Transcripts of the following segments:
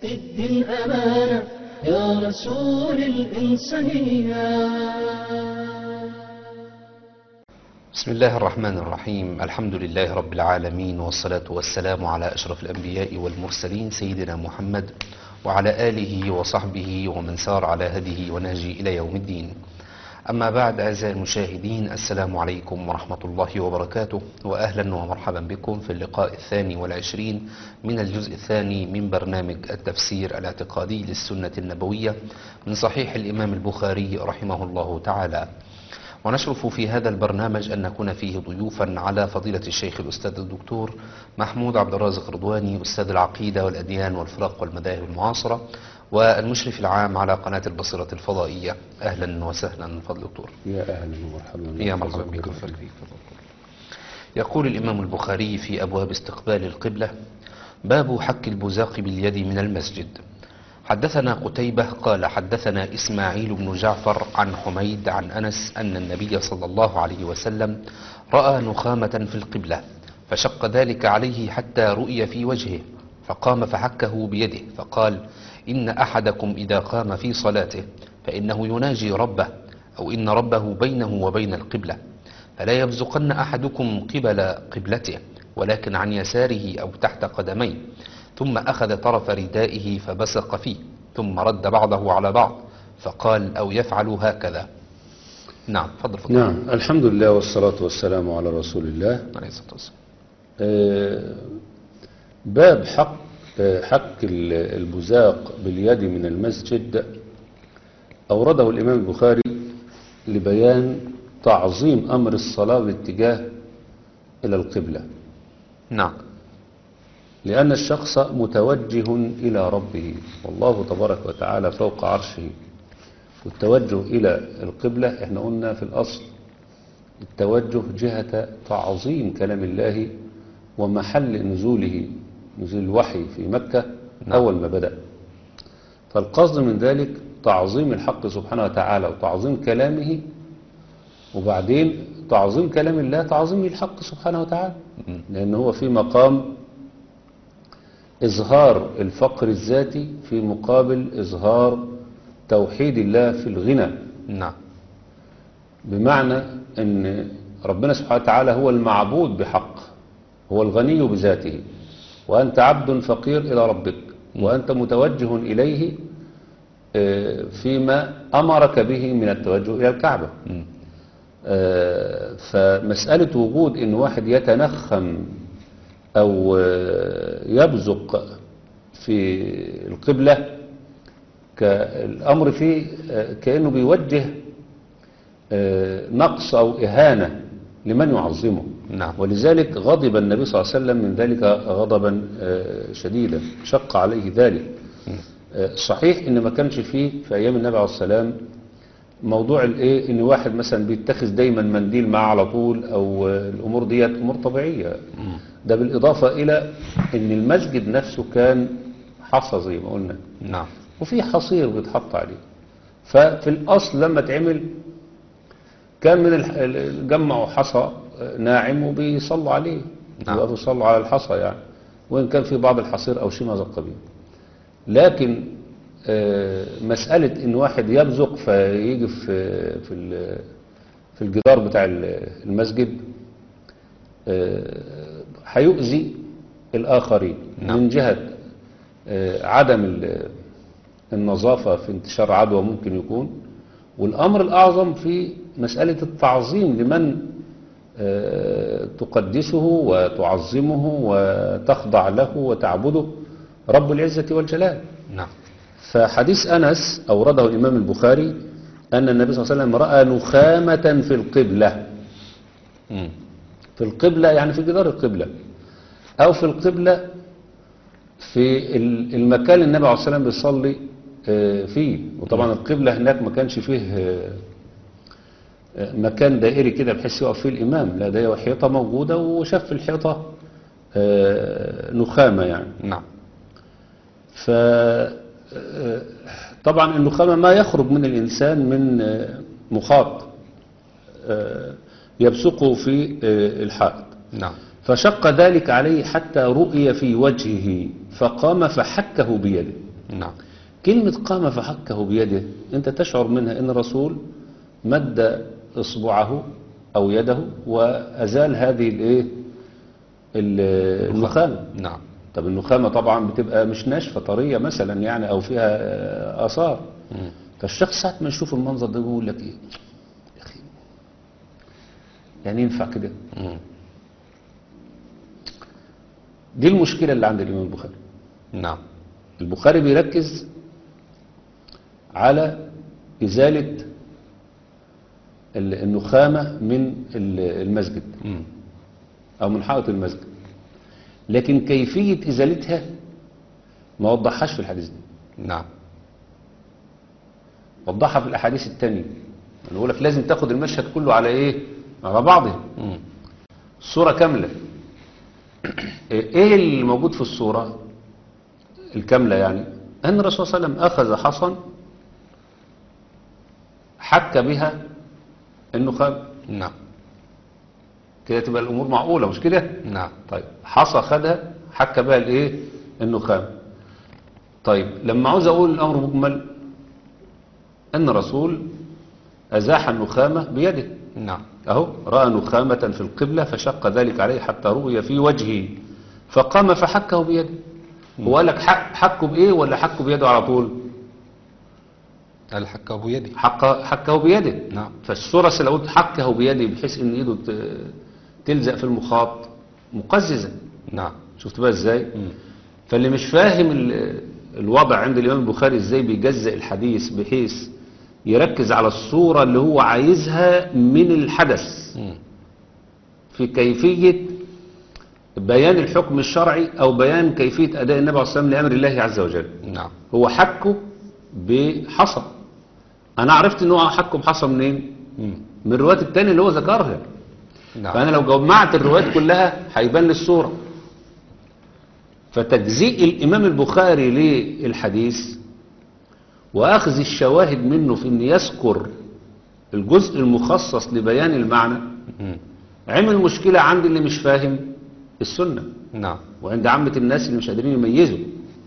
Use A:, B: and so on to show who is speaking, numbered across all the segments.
A: الدين أمانة يا رسول الإنسانية
B: بسم الله الرحمن الرحيم الحمد لله رب العالمين والصلاة والسلام على أشرف الأنبياء والمرسلين سيدنا محمد وعلى آله وصحبه ومن سار على هديه ونهجه إلى يوم الدين أما بعد أعزائي المشاهدين السلام عليكم ورحمة الله وبركاته وأهلا ومرحبا بكم في اللقاء الثاني والعشرين من الجزء الثاني من برنامج التفسير الاعتقادي للسنة النبوية من صحيح الإمام البخاري رحمه الله تعالى ونشرف في هذا البرنامج أن نكون فيه ضيوفا على فضيلة الشيخ الأستاذ الدكتور محمود عبد الرازق رضواني أستاذ العقيدة والأديان والفرق والمذاهب المعاصرة والمشرف العام على قناة البصيرة الفضائية أهلا وسهلا فضل دكتور
C: يا اهلا ومرحبا
B: يا مرحبا بكم يقول الإمام البخاري في أبواب استقبال القبلة باب حك البزاق باليد من المسجد حدثنا قتيبة قال حدثنا إسماعيل بن جعفر عن حميد عن أنس أن النبي صلى الله عليه وسلم رأى نخامة في القبلة فشق ذلك عليه حتى رؤي في وجهه فقام فحكه بيده فقال إن أحدكم إذا قام في صلاته فإنه يناجي ربه أو إن ربه بينه وبين القبلة فلا يبزقن أحدكم قبل قبلته ولكن عن يساره أو تحت قدميه ثم أخذ طرف ردائه فبصق فيه ثم رد بعضه على بعض فقال أو يفعل هكذا نعم فضل فضل
C: نعم الحمد لله والصلاة والسلام على رسول الله
B: عليه الصلاة والسلام
C: آه، باب حق آه، حك ال- البزاق باليد من المسجد أورده الإمام البخاري لبيان تعظيم أمر الصلاة باتجاه إلى القبلة
B: نعم
C: لأن الشخص متوجه إلى ربه والله تبارك وتعالى فوق عرشه والتوجه إلى القبلة احنا قلنا في الأصل التوجه جهة تعظيم كلام الله ومحل نزوله نزول الوحي في مكة أول ما بدأ فالقصد من ذلك تعظيم الحق سبحانه وتعالى وتعظيم كلامه وبعدين تعظيم كلام الله تعظيم الحق سبحانه وتعالى لأن هو في مقام إظهار الفقر الذاتي في مقابل إظهار توحيد الله في الغنى
B: نعم
C: بمعنى أن ربنا سبحانه وتعالى هو المعبود بحق هو الغني بذاته وأنت عبد فقير إلى ربك وأنت متوجه إليه آه، فيما أمرك به من التوجه إلى الكعبة
B: مم.
C: آه، فمسألة وجود إن واحد يتنخم أو آه، يبزق في القبلة كالأمر فيه آه، كأنه بيوجه آه، نقص أو إهانة لمن يعظمه
B: نعم.
C: ولذلك غضب النبي صلى الله عليه وسلم من ذلك غضبا آه، شديدا شق عليه ذلك آه، صحيح ان ما كانش فيه في ايام النبي عليه السلام موضوع الايه ان واحد مثلا بيتخذ دايما منديل معاه على طول او آه، الامور ديت امور طبيعيه ده بالاضافه الى ان المسجد نفسه كان حصى زي ما قلنا
B: نعم
C: وفي حصير بيتحط عليه ففي الاصل لما اتعمل كان من الح- ال- جمعوا حصى ناعم وبيصلوا عليه
B: نعم.
C: وقفوا يصلوا على الحصى يعني وان كان في بعض الحصير او شيء من هذا القبيل لكن آه، مسألة ان واحد يبزق فيجي في في ال- في الجدار بتاع ال- المسجد آه، هيؤذي الآخرين
B: نعم.
C: من جهة آه، عدم ال- النظافة في انتشار عدوى ممكن يكون والأمر الأعظم في مسألة التعظيم لمن آه، تقدسه وتعظمه وتخضع له وتعبده رب العزة والجلال
B: نعم
C: فحديث أنس أورده الإمام البخاري أن النبي صلى الله عليه وسلم رأى نخامة في القبلة
B: مم.
C: في القبلة يعني في جدار القبلة أو في القبلة في ال- المكان اللي النبي عليه الصلاة والسلام بيصلي آه، فيه وطبعا القبلة هناك ما كانش فيه آه، آه، مكان دائري كده بحيث يقف فيه الإمام لا ده حيطة موجودة وشاف في الحيطة آه، نخامة يعني
B: نعم
C: ف آه، طبعا النخامة ما يخرج من الإنسان من آه، مخاط آه، يبصقه في آه، الحائط
B: نعم
C: فشق ذلك عليه حتى رؤي في وجهه فقام فحكه بيده
B: نعم
C: كلمة قام فحكه بيده أنت تشعر منها أن الرسول مد إصبعه أو يده وأزال هذه الإيه ال- النخامة
B: نعم
C: طب النخامة طبعا بتبقى مش ناشفة طرية مثلا يعني أو فيها آه، آثار
B: مم.
C: فالشخص ساعة ما يشوف المنظر ده يقول لك إيه يا أخي يعني ينفع كده
B: مم.
C: دي المشكلة اللي عند الإمام البخاري
B: نعم
C: البخاري بيركز على إزالة ال- النخامة من ال- المسجد
B: مم.
C: أو من حائط المسجد لكن كيفية إزالتها ما وضحهاش في الحديث ده
B: نعم
C: وضحها في الأحاديث التانية أنا بقول لك لازم تاخد المشهد كله على إيه على بعضه
B: مم.
C: صورة كاملة إيه اللي موجود في الصورة الكاملة يعني أن الرسول صلى الله عليه وسلم أخذ حصى حك بها النخام
B: نعم
C: كده تبقى الأمور معقولة مش كده
B: نعم
C: طيب حصى خدها حك بها الايه النخام طيب لما عاوز اقول الامر مجمل ان الرسول ازاح النخامة بيده
B: نعم
C: اهو رأى نخامة في القبلة فشق ذلك عليه حتى رؤي في وجهه فقام فحكه بيده هو قال لك حك حكه بايه ولا حكه بيده على طول
B: الحك أبو يدي
C: حك حكه بيده
B: نعم
C: فالصورة لو قلت حكه بيده بحيث ان ايده ت- تلزق في المخاط مقززة
B: نعم
C: شفت بقى ازاي
B: مم.
C: فاللي مش فاهم ال- الوضع عند الإمام البخاري ازاي بيجزئ الحديث بحيث يركز على الصورة اللي هو عايزها من الحدث
B: مم.
C: في كيفية بيان الحكم الشرعي أو بيان كيفية أداء النبي عليه الصلاة والسلام لأمر الله عز وجل
B: نعم
C: هو حكه بحصى أنا عرفت إن هو حكه بحصى منين؟
B: مم.
C: من الروايات التانية اللي هو ذكرها
B: نعم
C: فأنا لو جمعت الروايات كلها هيبان لي الصورة فتجزيء الإمام البخاري للحديث وأخذ الشواهد منه في أن يذكر الجزء المخصص لبيان المعنى
B: مم.
C: عمل مشكلة عند اللي مش فاهم السنة
B: نعم
C: وعند عامة الناس اللي مش قادرين يميزوا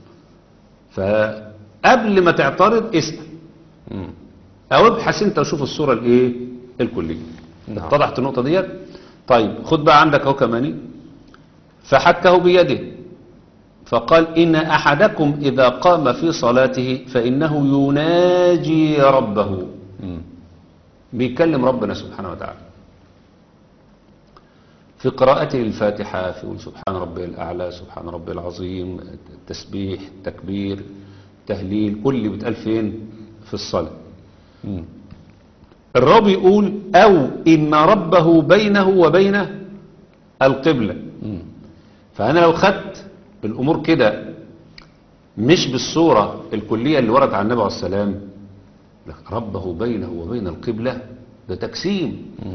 C: فقبل ما تعترض اسأل
B: مم.
C: أو ابحث أنت وشوف الصورة الإيه الكلية
B: نعم.
C: اتضحت النقطة ديت طيب خد بقى عندك اهو كمان فحكه بيده فقال إن أحدكم إذا قام في صلاته فإنه يناجي ربه
B: مم.
C: بيكلم ربنا سبحانه وتعالى في قراءته الفاتحة في يقول سبحان ربي الأعلى سبحان ربي العظيم التسبيح التكبير تهليل كل اللي بيتقال فين في الصلاة
B: مم.
C: الراوي يقول أو إن ربه بينه وبين القبلة
B: مم.
C: فأنا لو خدت الأمور كده مش بالصورة الكلية اللي وردت عن النبي عليه السلام لك ربه بينه وبين القبلة ده تقسيم
B: مم.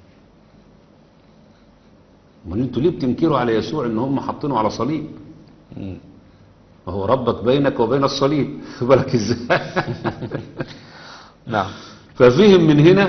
C: امال انتوا ليه بتنكروا على يسوع ان هم حاطينه على صليب
B: مم.
C: ما هو ربك بينك وبين الصليب خد بالك ازاي
B: نعم
C: ففهم من هنا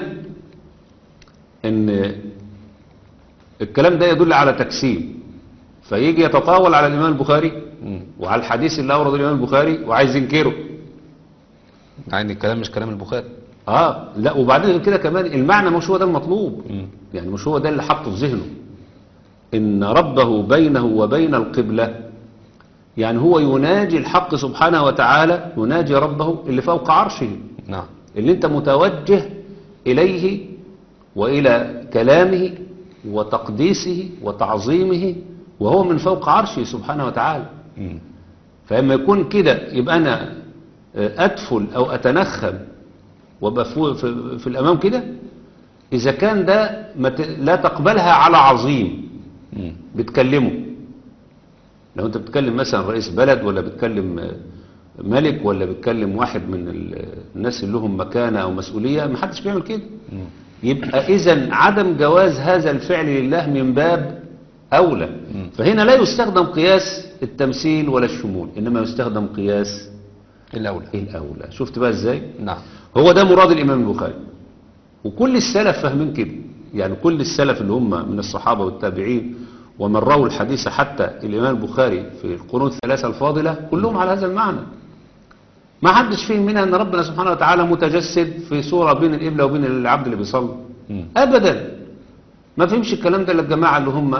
C: ان الكلام ده يدل على تقسيم فيجي يتطاول على الامام البخاري
B: مم.
C: وعلى الحديث اللي اورده الامام البخاري وعايز ينكره
B: يعني الكلام مش كلام البخاري
C: اه لا وبعدين غير كده كمان المعنى مش هو ده المطلوب
B: مم.
C: يعني مش هو ده اللي حطه في ذهنه ان ربه بينه وبين القبلة يعني هو يناجي الحق سبحانه وتعالى يناجي ربه اللي فوق عرشه
B: نعم
C: اللي انت متوجه اليه والى كلامه وتقديسه وتعظيمه وهو من فوق عرشه سبحانه وتعالى
B: مم.
C: فلما يكون كده يبقى انا آه، ادفل او اتنخم وابقى فوق- في, في الامام كده اذا كان ده ما ت- لا تقبلها على عظيم
B: مم.
C: بتكلمه لو انت بتكلم مثلا رئيس بلد ولا بتكلم آه، ملك ولا بتكلم واحد من ال- الناس اللي لهم مكانة او مسؤولية ما حدش بيعمل كده
B: مم.
C: يبقى اذا عدم جواز هذا الفعل لله من باب اولى
B: مم.
C: فهنا لا يستخدم قياس التمثيل ولا الشمول انما يستخدم قياس
B: الأولى
C: الاولى شفت بقى ازاي
B: نعم
C: هو ده مراد الامام البخاري وكل السلف فاهمين كده يعني كل السلف اللي هم من الصحابة والتابعين ومن رووا الحديث حتى الامام البخاري في القرون الثلاثة الفاضلة كلهم على هذا المعنى ما حدش فهم منها ان ربنا سبحانه وتعالى متجسد في صورة بين القبلة وبين العبد اللي بيصلي
B: مم.
C: ابدا ما فهمش الكلام ده الا الجماعة اللي هم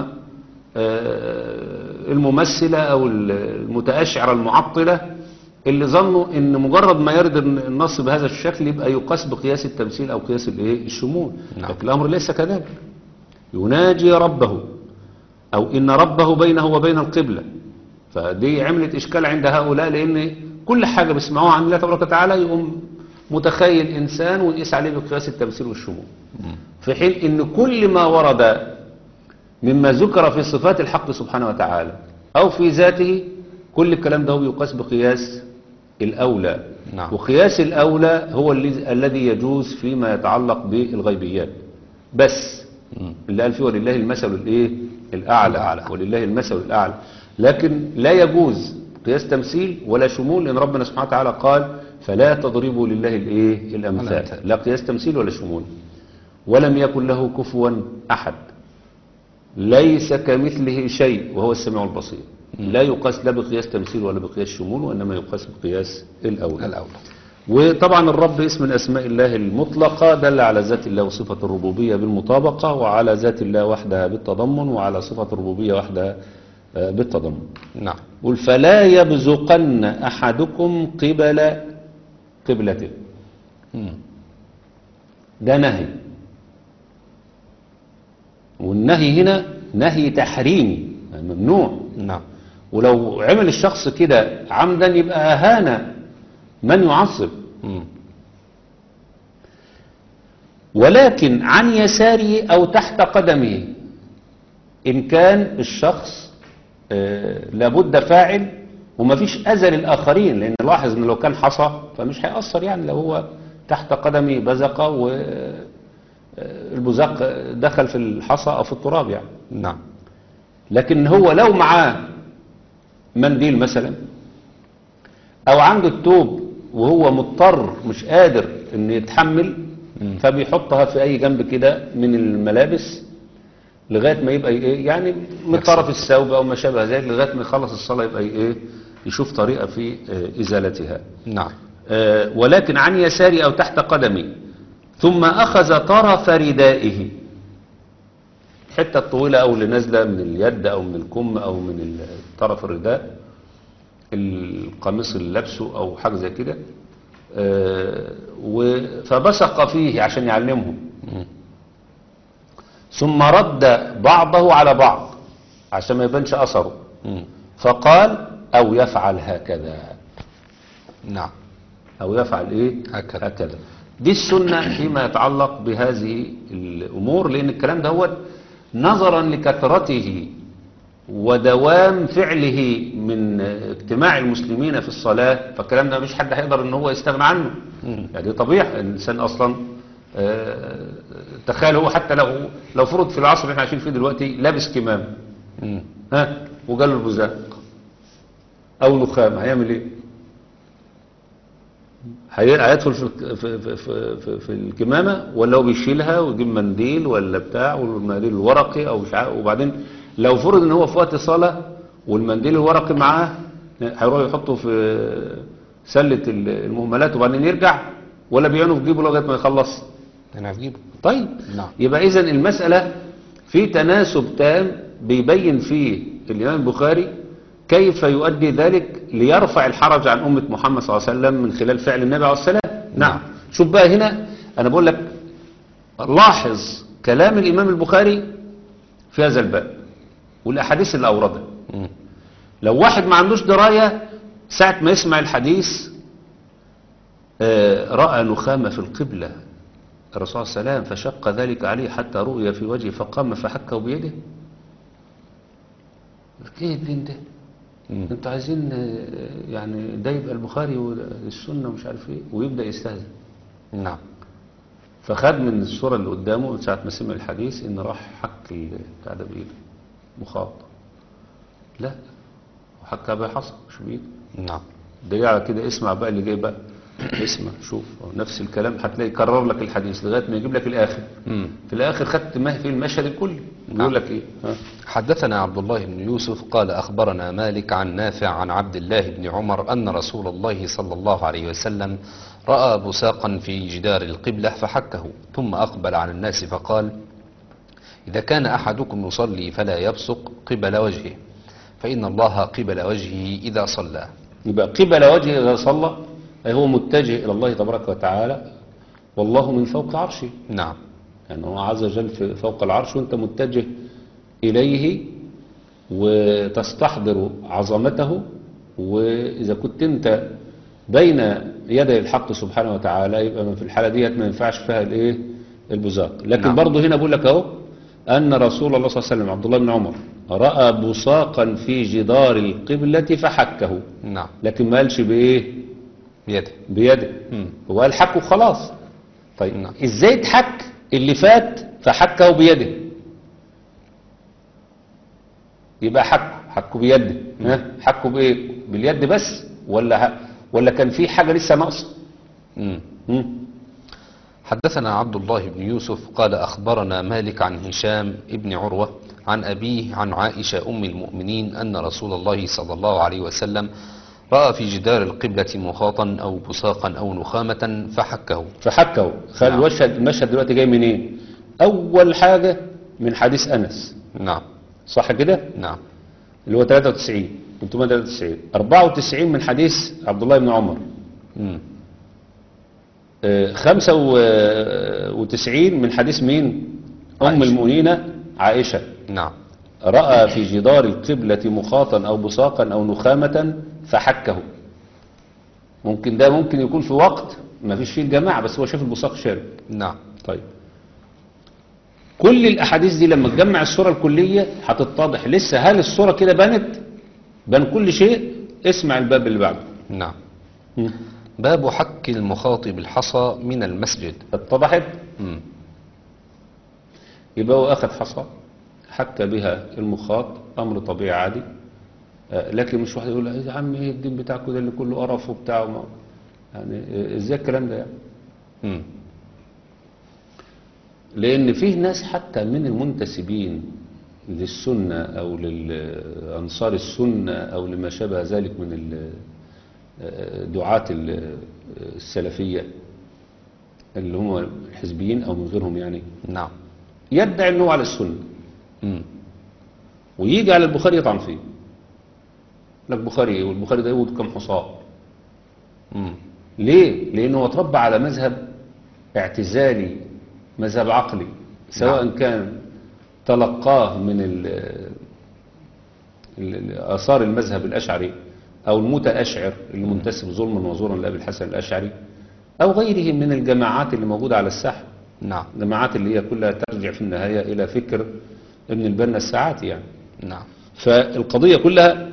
C: آه، الممثلة او المتأشعرة المعطلة اللي ظنوا ان مجرد ما يرد النص بهذا الشكل يبقى يقاس بقياس التمثيل او قياس الايه الشمول
B: نعم.
C: لكن الامر ليس كذلك يناجي ربه او ان ربه بينه وبين القبلة فدي عملت اشكال عند هؤلاء لان كل حاجة بيسمعوها عن الله تبارك وتعالى يقوم متخيل انسان ويقيس عليه بقياس التمثيل والشمول في حين ان كل ما ورد مما ذكر في صفات الحق سبحانه وتعالى او في ذاته كل الكلام ده هو يقاس بقياس الاولى
B: نعم.
C: وقياس الاولى هو الذي الذي يجوز فيما يتعلق بالغيبيات بس
B: مم.
C: اللي قال فيه ولله المثل الايه الاعلى ولله المثل الاعلى لكن لا يجوز قياس تمثيل ولا شمول لان ربنا سبحانه وتعالى قال فلا تضربوا لله الايه الامثال
B: الأمثال.
C: لا قياس تمثيل ولا شمول ولم يكن له كفوا احد ليس كمثله شيء وهو السميع البصير لا يقاس لا بقياس تمثيل ولا بقياس شمول وانما يقاس بقياس الاولى
B: الأولى
C: وطبعا الرب اسم من أسماء الله المطلقة دل على ذات الله وصفة الربوبية بالمطابقة وعلى ذات الله وحدها بالتضمن وعلى صفة الربوبية وحدها آه، بالتضمن
B: نعم
C: قل فلا يبزقن أحدكم قبل قبلته
B: مم.
C: ده نهي والنهي هنا نهي تحريمي يعني ممنوع
B: نعم
C: ولو عمل الشخص كده عمدا يبقى أهان من يعصب
B: مم.
C: ولكن عن يساره أو تحت قدمه إن كان الشخص آه، لابد فاعل وما فيش أذى للآخرين لأن لاحظ إن لو كان حصى فمش هيأثر يعني لو هو تحت قدمه بزقة والبزاق دخل في الحصى أو في التراب يعني
B: نعم
C: لكن هو لو معاه منديل مثلا او عنده التوب وهو مضطر مش قادر ان يتحمل
B: مم.
C: فبيحطها في اي جنب كده من الملابس لغايه ما يبقى ايه يعني من طرف الثوب او ما شابه ذلك لغايه ما يخلص الصلاه يبقى ايه يشوف طريقه في آه، ازالتها
B: نعم
C: آه، ولكن عن يساري أو تحت قدمي ثم أخذ طرف ردائه الحتة الطويلة أو اللي نازلة من اليد أو من الكم أو من ال- طرف الرداء القميص اللي لابسه أو حاجة زي كده آه، و- فبصق فيه عشان يعلمهم
B: مم.
C: ثم رد بعضه على بعض عشان ما يبانش أثره
B: مم.
C: فقال أو يفعل هكذا
B: نعم
C: أو يفعل إيه
B: هكذا.
C: هكذا دي السنة فيما يتعلق بهذه الأمور لأن الكلام ده هو نظرا لكثرته ودوام فعله من اجتماع المسلمين في الصلاة فالكلام ده مش حد هيقدر ان هو يستغنى عنه
B: مم.
C: يعني دي طبيعي الإنسان أصلا آه، تخيل هو حتى لو لو فرض في العصر اللي احنا عايشين فيه دلوقتي لابس كمام
B: مم.
C: ها وجاله البزاق او نخام هيعمل ايه هي- هيدخل في الك- في في في, في, في الكمامه ولا هو بيشيلها ويجيب منديل ولا بتاع والمنديل الورقي او مش عارف وبعدين لو فرض ان هو في وقت صلاه والمنديل الورقي معاه هيروح يحطه في سله المهملات وبعدين يرجع ولا بيعينه في جيبه لغايه ما يخلص
B: انا هجيبه
C: طيب
B: نعم.
C: يبقى اذا المسألة في تناسب تام بيبين فيه الإمام البخاري كيف يؤدي ذلك ليرفع الحرج عن أمة محمد صلى الله عليه وسلم من خلال فعل النبي عليه السلام نعم شوف بقى هنا أنا بقول لك لاحظ كلام الإمام البخاري في هذا الباب والأحاديث اللي أوردها
B: مم.
C: لو واحد ما عندوش دراية ساعة ما يسمع الحديث آه، رأى نخامة في القبلة الرسول صلى الله عليه وسلم فشق ذلك عليه حتى رؤي في وجهه فقام فحكه بيده ايه الدين ده
B: مم.
C: انتوا عايزين آه، يعني ده يبقى البخاري والسنة ومش عارف ايه ويبدأ يستهزئ
B: نعم
C: فخد من الصورة اللي قدامه من ساعة ما سمع الحديث ان راح حك بتاع ده بايده مخاط لا وحكها بحصى مش بايده
B: نعم
C: دليل على كده اسمع بقى اللي جاي بقى اسمع شوف أهو نفس الكلام هتلاقي يكرر لك الحديث لغايه ما يجيب لك الاخر
B: مم.
C: في الاخر خدت ما في المشهد الكلي بيقول لك ايه ها؟
B: حدثنا عبد الله بن يوسف قال أخبرنا مالك عن نافع عن عبد الله بن عمر أن رسول الله صلى الله عليه وسلم رأى بساقا في جدار القبلة فحكه ثم أقبل على الناس فقال إذا كان أحدكم يصلي فلا يبصق قبل وجهه فإن الله قبل وجهه إذا صلى
C: يبقى قبل وجهه اذا صلى أي هو متجه الى الله تبارك وتعالى والله من فوق عرشه
B: نعم
C: يعني هو عز وجل في فوق العرش وانت متجه اليه وتستحضر عظمته واذا كنت انت بين يدي الحق سبحانه وتعالى يبقى في الحاله ديت ما ينفعش فيها الايه البزاق لكن
B: نعم.
C: برضه هنا بقول لك اهو ان رسول الله صلى الله عليه وسلم عبد الله بن عمر راى بصاقا في جدار القبله فحكه
B: نعم
C: لكن ما قالش بايه
B: بيده
C: بيده
B: مم.
C: هو قال حك وخلاص طيب
B: نعم.
C: ازاي اتحك اللي فات فحكه بيده يبقى حكه حكه بيده ها حكه بايه باليد بس ولا ه- ولا كان في حاجه لسه ناقصه
B: مم.
C: مم.
B: حدثنا عبد الله بن يوسف قال أخبرنا مالك عن هشام ابن عروة عن أبيه عن عائشة أم المؤمنين أن رسول الله صلى الله عليه وسلم رأى في جدار القبلة مخاطا أو بصاقا أو نخامة فحكه
C: فحكه خلي
B: نعم.
C: المشهد المشهد دلوقتي جاي منين اول حاجه من حديث انس
B: نعم
C: صح كده
B: نعم
C: اللي هو 93 393 94 من حديث عبد الله بن عمر
B: مم.
C: آه، 95 من حديث مين أم
B: عائشة.
C: المؤمنين عائشة
B: نعم
C: رأى في جدار القبلة مخاطا أو بصاقا أو نخامة فحكه ممكن ده ممكن يكون في وقت ما فيش فيه الجماعة بس هو شاف البصاق شارب
B: نعم
C: طيب كل الأحاديث دي لما تجمع الصورة الكلية هتتضح لسه هل الصورة كده بنت بان كل شيء اسمع الباب اللي بعده
B: نعم
C: مم.
B: باب حك المخاط بالحصى من المسجد
C: اتضحت
B: مم.
C: يبقى هو أخذ حصى حك بها المخاط أمر طبيعي عادي آه، لكن مش واحد يقول يا عم ايه الدين بتاعكم ده اللي كله قرف وبتاع وما يعني آه، ازاي الكلام ده يعني
B: مم.
C: لأن فيه ناس حتى من المنتسبين للسنة أو لأنصار السنة أو لما شابه ذلك من ال- آه، دعاة ال- السلفية اللي هم الحزبيين أو من غيرهم يعني
B: نعم
C: يدعي أنه على السنة
B: مم.
C: ويجي على البخاري يطعن فيه لك بخاري ايه والبخاري ده يقول كم حصاء
B: مم.
C: ليه لانه هو اتربى على مذهب اعتزالي مذهب عقلي سواء
B: نعم.
C: كان تلقاه من ال- ال- ال- اثار المذهب الاشعري او المتاشعر اللي منتسب ظلما وزورا لابي الحسن الاشعري او غيره من الجماعات اللي موجوده على الساحه
B: نعم
C: الجماعات اللي هي كلها ترجع في النهايه الى فكر ابن البنا الساعاتي يعني
B: نعم
C: فالقضية كلها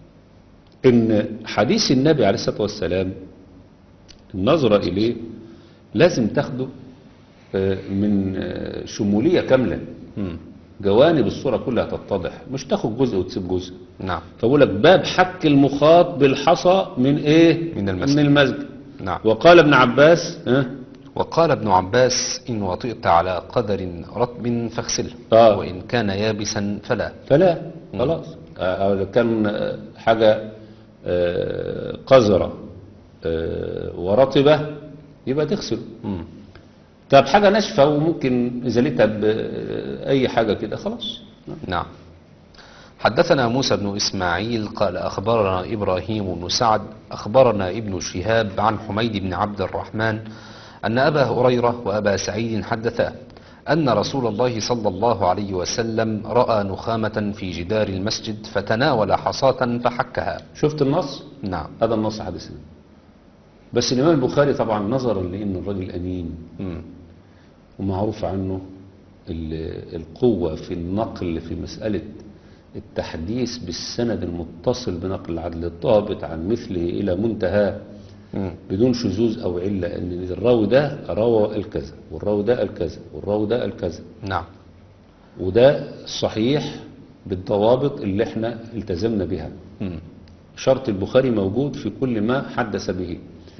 C: ان حديث النبي عليه الصلاة والسلام النظرة إليه لازم تاخده آه، من آه، شمولية كاملة
B: مم.
C: جوانب الصورة كلها تتضح مش تاخد جزء وتسيب جزء
B: نعم
C: فبقول لك باب حك المخاط بالحصى من ايه
B: من المسجد.
C: من المسجد
B: نعم
C: وقال ابن عباس ها
B: وقال ابن عباس إن وطئت على قدر رطب فاغسله
C: آه.
B: وإن كان يابسا فلا
C: فلا خلاص آه، آه، كان آه، حاجة آه، قذرة آه، ورطبة يبقى تغسله
B: مم.
C: طب حاجة ناشفة وممكن إزالتها بأي حاجة كده خلاص
B: نعم حدثنا موسى بن إسماعيل قال أخبرنا إبراهيم بن سعد أخبرنا ابن شهاب عن حميد بن عبد الرحمن أن أبا هريرة وأبا سعيد حدثا أن رسول الله صلى الله عليه وسلم رأى نخامة في جدار المسجد فتناول حصاة فحكها
C: شفت النص
B: نعم
C: هذا النص حديثنا بس الإمام البخاري طبعا نظرا لأن الرجل أمين
B: مم.
C: ومعروف عنه ال- القوة في النقل في مسألة التحديث بالسند المتصل بنقل العدل الضابط عن مثله إلى منتهى
B: مم.
C: بدون شذوذ أو علة أن الراوي ده روى الكذا والراوي ده الكذا والراوي ده الكذا
B: نعم
C: وده صحيح بالضوابط اللي احنا التزمنا بها
B: مم.
C: شرط البخاري موجود في كل ما حدث به
B: نعم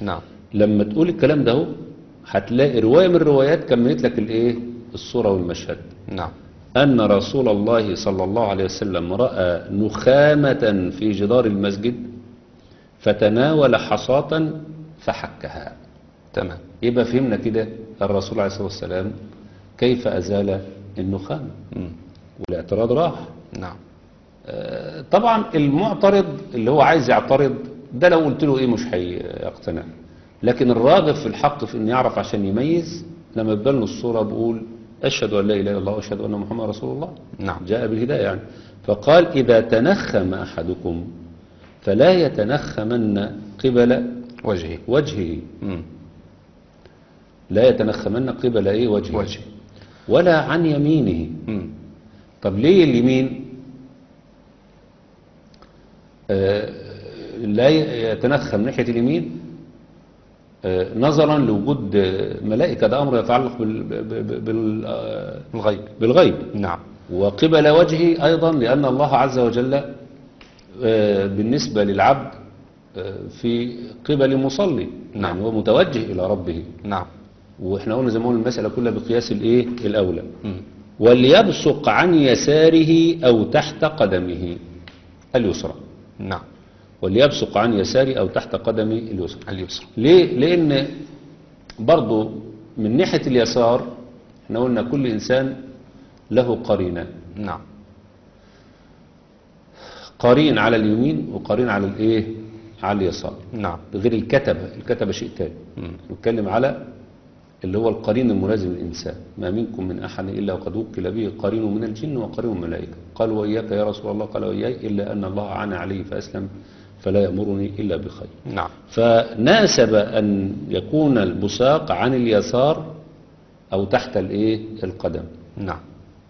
C: لما تقول الكلام ده هو هتلاقي رواية من الروايات كملت لك الايه الصورة والمشهد
B: نعم
C: أن رسول الله صلى الله عليه وسلم رأى نخامة في جدار المسجد فتناول حصاة فحكها
B: تمام
C: يبقى فهمنا كده الرسول عليه الصلاة والسلام كيف أزال النخامة
B: مم.
C: والاعتراض راح
B: نعم
C: آه، طبعا المعترض اللي هو عايز يعترض ده لو قلت له ايه مش هيقتنع لكن الراغب في الحق في ان يعرف عشان يميز لما تبان له الصوره بقول اشهد ان لا اله الا الله واشهد ان محمد رسول الله
B: نعم.
C: جاء بالهدايه يعني فقال اذا تنخم احدكم فلا يتنخمن قبل
B: وجهي
C: وجهه
B: مم.
C: لا يتنخمن قبل ايه وجهه
B: وجهي
C: ولا عن يمينه
B: مم.
C: طب ليه اليمين آه، لا يتنخم ناحية اليمين آه، نظرا لوجود آه، ملائكة ده أمر يتعلق بال- ب- ب- بال- آه،
B: الغيب
C: بالغيب
B: نعم
C: وقبل وجهه أيضا لأن الله عز وجل آه، بالنسبة للعبد آه، في قبل مصلي
B: نعم.
C: يعني هو متوجه إلى ربه
B: نعم
C: واحنا قلنا زي ما قلنا المسألة كلها بقياس الايه الأولى
B: مم.
C: وليبصق عن يساره أو تحت قدمه اليسرى
B: نعم
C: وليبصق عن يساره أو تحت قدمه اليسرى
B: اليسرى
C: ليه؟ لأن برضو من ناحية اليسار احنا قلنا كل إنسان له قرينان
B: نعم
C: قرين على اليمين وقرين على الايه على اليسار
B: نعم
C: غير الكتبة الكتبة شيء تاني
B: مم.
C: نتكلم على اللي هو القرين الملازم للإنسان ما منكم من أحد إلا وقد وكل به قرين من الجن وقرين من الملائكة قال وإياك يا رسول الله قال وإياي إلا أن الله عانى عليه فأسلم فلا يأمرني إلا بخير
B: نعم
C: فناسب أن يكون البساق عن اليسار أو تحت الإيه القدم
B: نعم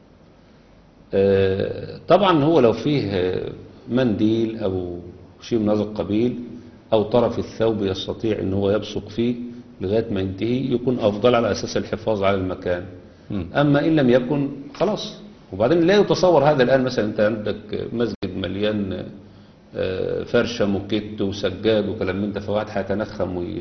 C: آه، طبعا هو لو فيه آه، منديل أو شيء من هذا القبيل أو طرف الثوب يستطيع أن هو يبصق فيه لغاية ما ينتهي يكون أفضل على أساس الحفاظ على المكان
B: مم.
C: أما إن لم يكن خلاص وبعدين لا يتصور هذا الآن مثلا أنت عندك مسجد مليان آه، فرشة موكيت وسجاد وكلام من ده فواحد هيتنخم وي-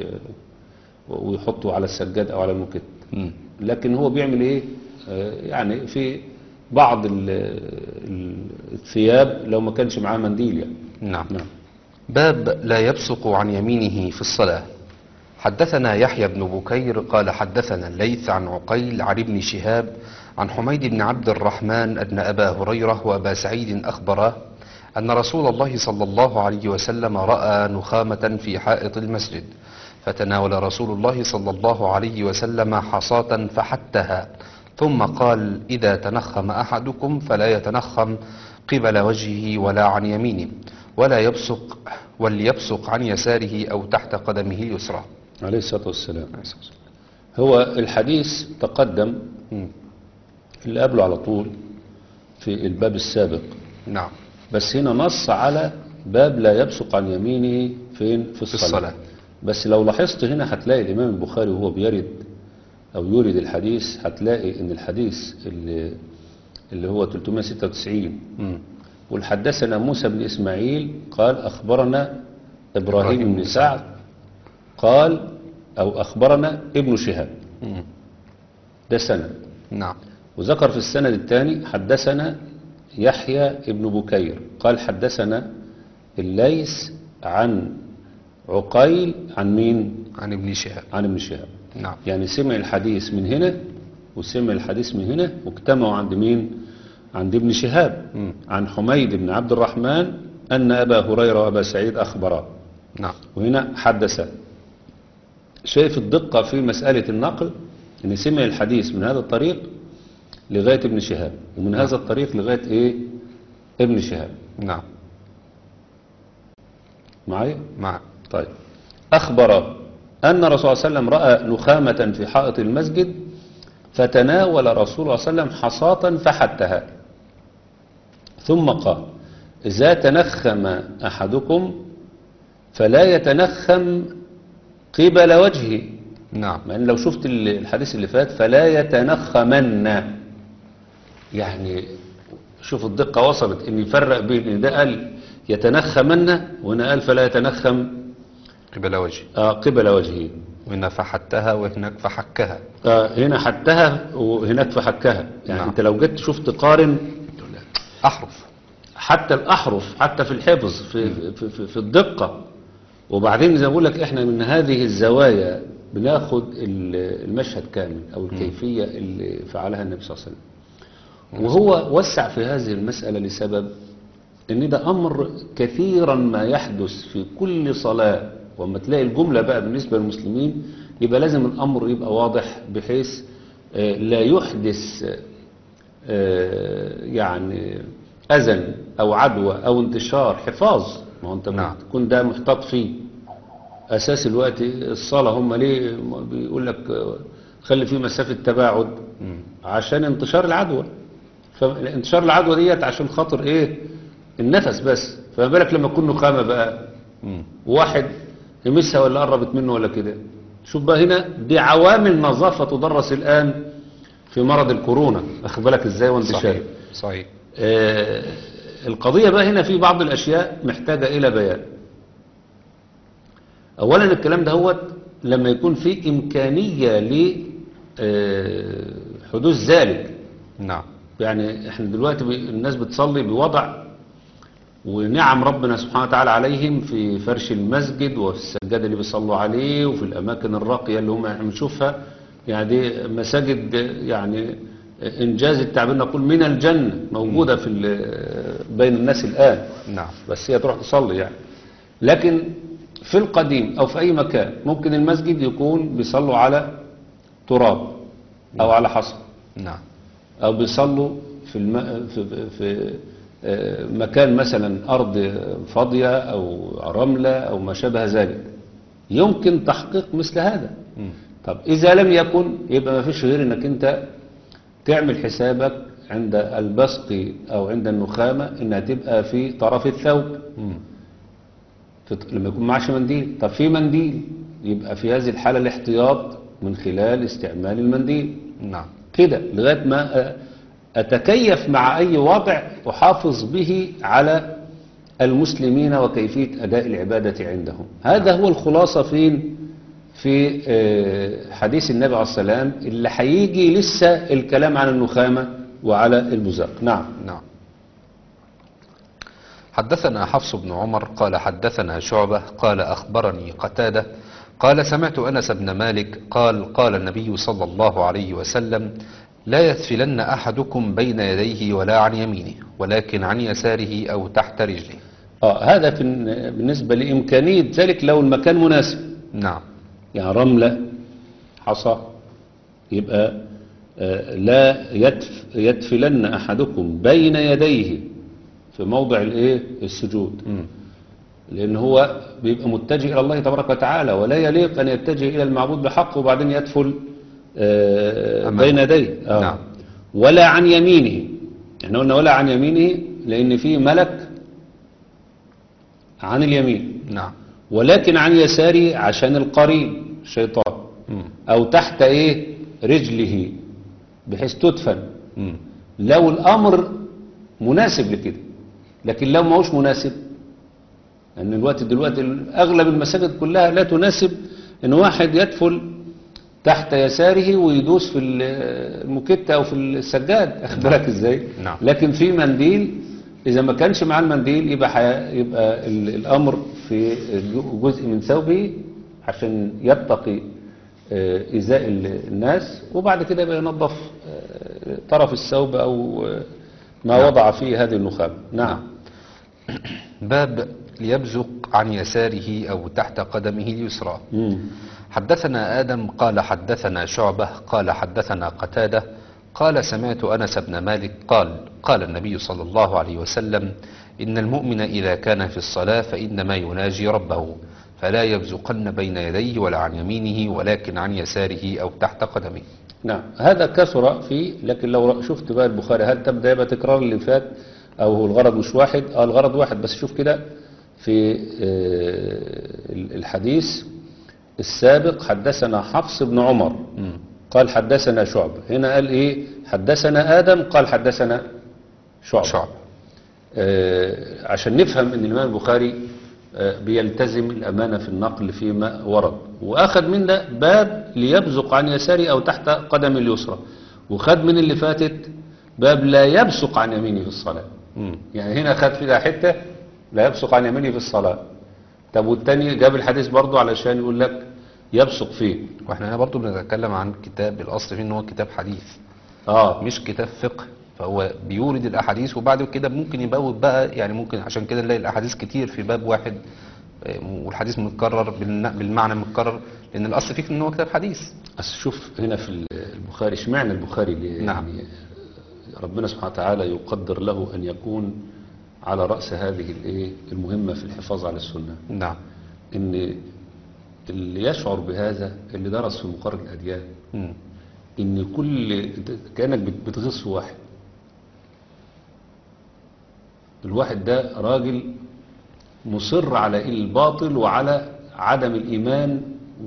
C: ويحطه على السجاد أو على الموكيت
B: مم.
C: لكن هو بيعمل ايه آه، يعني في بعض ال- ال- الثياب لو ما كانش معاه منديل يعني
B: نعم
C: نعم
B: باب لا يبصق عن يمينه في الصلاة حدثنا يحيى بن بكير قال حدثنا الليث عن عقيل عن ابن شهاب عن حميد بن عبد الرحمن أن أبا هريرة وأبا سعيد أخبرا أن رسول الله صلى الله عليه وسلم رأى نخامة في حائط المسجد فتناول رسول الله صلى الله عليه وسلم حصاة فحتها ثم قال إذا تنخم أحدكم فلا يتنخم قبل وجهه ولا عن يمينه ولا يبصق وليبصق عن يساره أو تحت قدمه اليسرى
C: عليه الصلاة والسلام هو الحديث تقدم
B: مم.
C: اللي قبله على طول في الباب السابق
B: نعم
C: بس هنا نص على باب لا يبصق عن يمينه فين في الصلاة,
B: الصلاة.
C: بس لو لاحظت هنا هتلاقي الإمام البخاري وهو بيرد أو يورد الحديث هتلاقي إن الحديث اللي, اللي هو 396
B: مم.
C: والحدثنا موسى بن إسماعيل قال أخبرنا إبراهيم
B: إبراهيم
C: بن
B: بن
C: سعد قال أو أخبرنا ابن شهاب
B: مم.
C: ده سند
B: نعم
C: وذكر في السند الثاني حدثنا يحيى ابن بكير قال حدثنا الليث عن عقيل عن مين
B: عن ابن شهاب
C: عن ابن شهاب
B: نعم
C: يعني سمع الحديث من هنا وسمع الحديث من هنا واجتمعوا عند مين عند ابن شهاب
B: مم.
C: عن حميد بن عبد الرحمن أن أبا هريرة وأبا سعيد أخبرا
B: نعم
C: وهنا حدث شايف الدقة في مسألة النقل ان سمع الحديث من هذا الطريق لغاية ابن شهاب ومن هذا الطريق لغاية ايه ابن شهاب
B: نعم
C: معايا
B: مع
C: طيب أخبر أن الرسول صلى الله عليه وسلم رأى نخامة في حائط المسجد فتناول رسول الله صلى الله عليه وسلم حصاة فحتها ثم قال إذا تنخم أحدكم فلا يتنخم قبل وجهه
B: نعم
C: مع ان لو شفت ال- الحديث اللي فات فلا يتنخمن يعني شوف الدقة وصلت ان يفرق بين ان ده قال يتنخمن وهنا قال فلا يتنخم
B: قبل وجهي
C: آه قبل وجهه
B: وهنا فحتها وهناك فحكها
C: آه هنا حتها وهناك فحكها يعني
B: نعم.
C: انت لو جيت تشوف تقارن
B: أحرف
C: حتى الأحرف حتى في الحفظ في, في, في, في الدقة وبعدين زي ما بقول لك احنا من هذه الزوايا بناخد ال- المشهد كامل أو الكيفية اللي فعلها النبي صلى الله عليه وسلم وهو وسع في هذه المسألة لسبب ان ده أمر كثيرا ما يحدث في كل صلاة وما تلاقي الجملة بقى بالنسبة للمسلمين يبقى لازم الأمر يبقى واضح بحيث آه، لا يحدث آه، يعني أذى أو عدوى أو انتشار حفاظ ما هو أنت
B: نعم.
C: تكون ده محتاط فيه أساس الوقت الصلاة هم ليه بيقول لك آه، خلي فيه مسافة تباعد عشان انتشار العدوى فانتشار العدوى ديت عشان خاطر ايه النفس بس فما بالك لما تكون نخامة بقى
B: مم.
C: واحد يمسها ولا قربت منه ولا كده شوف بقى هنا دي عوامل نظافة تدرس الآن في مرض الكورونا أخد بالك ازاي وانتشار
B: صحيح صحيح
C: آه القضية بقى هنا في بعض الأشياء محتاجة إلى بيان أولا الكلام ده هو لما يكون في إمكانية لحدوث ذلك
B: نعم
C: يعني احنا دلوقتي بي- الناس بتصلي بوضع ونعم ربنا سبحانه وتعالى عليهم في فرش المسجد وفي السجادة اللي بيصلوا عليه وفي الأماكن الراقية اللي هم احنا بنشوفها يعني دي مساجد يعني إنجاز التعبير نقول من الجنة موجودة في ال- بين الناس الآن
B: نعم
C: بس هي تروح تصلي يعني لكن في القديم أو في أي مكان ممكن المسجد يكون بيصلوا على تراب أو على حصى
B: نعم
C: أو بيصلوا في, الم... في, في آه، مكان مثلا أرض فاضية أو رملة أو ما شابه ذلك يمكن تحقيق مثل هذا
B: مم.
C: طب إذا لم يكن يبقى ما فيش غير أنك أنت تعمل حسابك عند البسق أو عند النخامة إنها تبقى في طرف الثوب
B: مم.
C: في- لما يكون معش منديل طب في منديل يبقى في هذه الحالة الاحتياط من خلال استعمال المنديل
B: نعم
C: كده لغاية ما أ- أتكيف مع أي وضع أحافظ به على المسلمين وكيفية أداء العبادة عندهم هذا هو الخلاصة فين في آه، حديث النبي عليه السلام اللي هيجي لسه الكلام عن النخامة وعلى البزاق نعم
B: نعم حدثنا حفص بن عمر قال حدثنا شعبة قال أخبرني قتادة قال سمعت أنس بن مالك قال قال النبي صلى الله عليه وسلم لا يثفلن أحدكم بين يديه ولا عن يمينه ولكن عن يساره أو تحت رجله
C: آه هذا في بالنسبة لإمكانية ذلك لو المكان مناسب
B: نعم
C: يعني رملة حصى يبقى آه، لا يدف يدفلن أحدكم بين يديه في موضع الايه السجود
B: مم.
C: لأن هو بيبقى متجه إلى الله تبارك وتعالى ولا يليق أن يتجه إلى المعبود بحق وبعدين يدفل آه،
B: أمامه.
C: بين يديه آه.
B: نعم.
C: ولا عن يمينه احنا قلنا ولا عن يمينه لأن في ملك عن اليمين
B: نعم
C: ولكن عن يساره عشان القرين الشيطان
B: مم.
C: او تحت ايه رجله بحيث تدفن
B: مم.
C: لو الامر مناسب لكده لكن لو ما هوش مناسب ان الوقت دلوقتي اغلب المساجد كلها لا تناسب ان واحد يدفل تحت يساره ويدوس في المكتة او في السجاد اخد بالك ازاي
B: نعم.
C: لكن في منديل اذا ما كانش معاه المنديل يبقى حي... يبقى ال- الامر في جزء من ثوبه عشان يتقي آه، ايذاء ال- الناس وبعد كده يبقى ينظف آه، طرف الثوب او آه، ما
B: نعم.
C: وضع فيه هذه النخام نعم
B: باب ليبزق عن يساره أو تحت قدمه اليسرى
C: مم.
B: حدثنا آدم قال حدثنا شعبة قال حدثنا قتادة قال سمعت أنس بن مالك قال قال النبي صلى الله عليه وسلم إن المؤمن إذا كان في الصلاة فإنما يناجي ربه فلا يبزقن بين يديه ولا عن يمينه ولكن عن يساره أو تحت قدمه
C: نعم هذا كثر فيه لكن لو شفت بقى البخاري هل تبدأ يبقى تكرار اللي فات أو هو الغرض مش واحد آه الغرض واحد بس شوف كده في آه، الحديث السابق حدثنا حفص بن عمر قال حدثنا شعبة هنا قال إيه حدثنا آدم قال حدثنا شعبة
B: شعب
C: آه، عشان نفهم ان الامام البخاري آه، بيلتزم الأمانة في النقل فيما ورد وأخذ من ده باب ليبزق عن يساره أو تحت قدم اليسرى وخد من اللي فاتت باب لا يبصق عن يمينه في الصلاة
B: مم.
C: يعني هنا خد فيها حتة لا يبصق عن يمينه في الصلاة طب والتاني جاب الحديث برضو علشان يقول لك يبصق فيه
B: واحنا هنا برضو بنتكلم عن كتاب الاصل فيه ان هو كتاب حديث
C: اه
B: مش كتاب فقه فهو بيورد الاحاديث وبعد كده ممكن يبوب بقى يعني ممكن عشان كده نلاقي الاحاديث كتير في باب واحد آه، والحديث متكرر بالن- بالمعنى متكرر لان الاصل فيه ان هو كتاب حديث
C: بس شوف هنا في البخاري اشمعنى البخاري اللي
B: نعم.
C: يعني ربنا سبحانه وتعالى يقدر له أن يكون على رأس هذه الايه المهمة في الحفاظ على السنة
B: نعم
C: ان اللي يشعر بهذا اللي درس في مقارنة الأديان
B: مم.
C: ان كل كأنك بت- بتغيظ في واحد الواحد ده راجل مصر على الباطل وعلى عدم الإيمان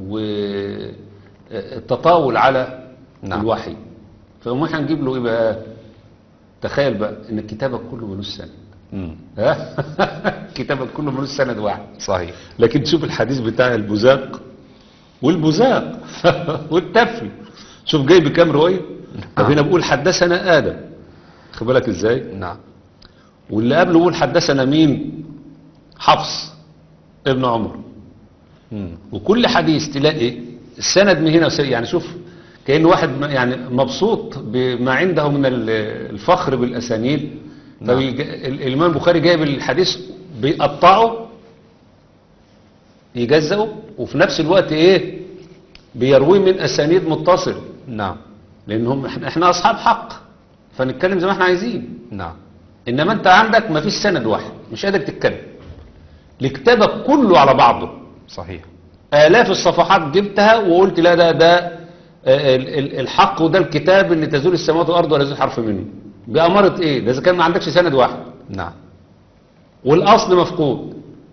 C: والتطاول على
B: نعم.
C: الوحي فما احنا هنجيب له ايه بقى تخيل بقى ان كتابك كله ملوش سند
B: مم.
C: ها كتابك كله ملوش سند واحد
B: صحيح
C: لكن تشوف الحديث بتاع البزاق والبزاق والتفل شوف جاي بكام رواية طب هنا بقول حدثنا آدم خد بالك ازاي
B: نعم
C: واللي قبله بيقول حدثنا مين حفص ابن عمر
B: مم.
C: وكل حديث تلاقي السند من هنا وسند يعني شوف كأن واحد م- يعني مبسوط بما عنده من ال- الفخر بالأسانيد
B: نعم.
C: فالإمام البخاري جايب الحديث بيقطعه يجزأه وفي نفس الوقت ايه بيرويه من أسانيد متصل
B: نعم
C: لأنهم احنا احنا أصحاب حق فنتكلم زي ما احنا عايزين
B: نعم
C: انما انت عندك ما فيش سند واحد مش قادر تتكلم لكتابك كله على بعضه
B: صحيح
C: آلاف الصفحات جبتها وقلت لا ده ده آه، ال- ال- الحق وده الكتاب اللي تزول السماوات والأرض ولا يزول حرف منه بأمارة إيه ده إذا كان ما عندكش سند واحد
B: نعم
C: والأصل مفقود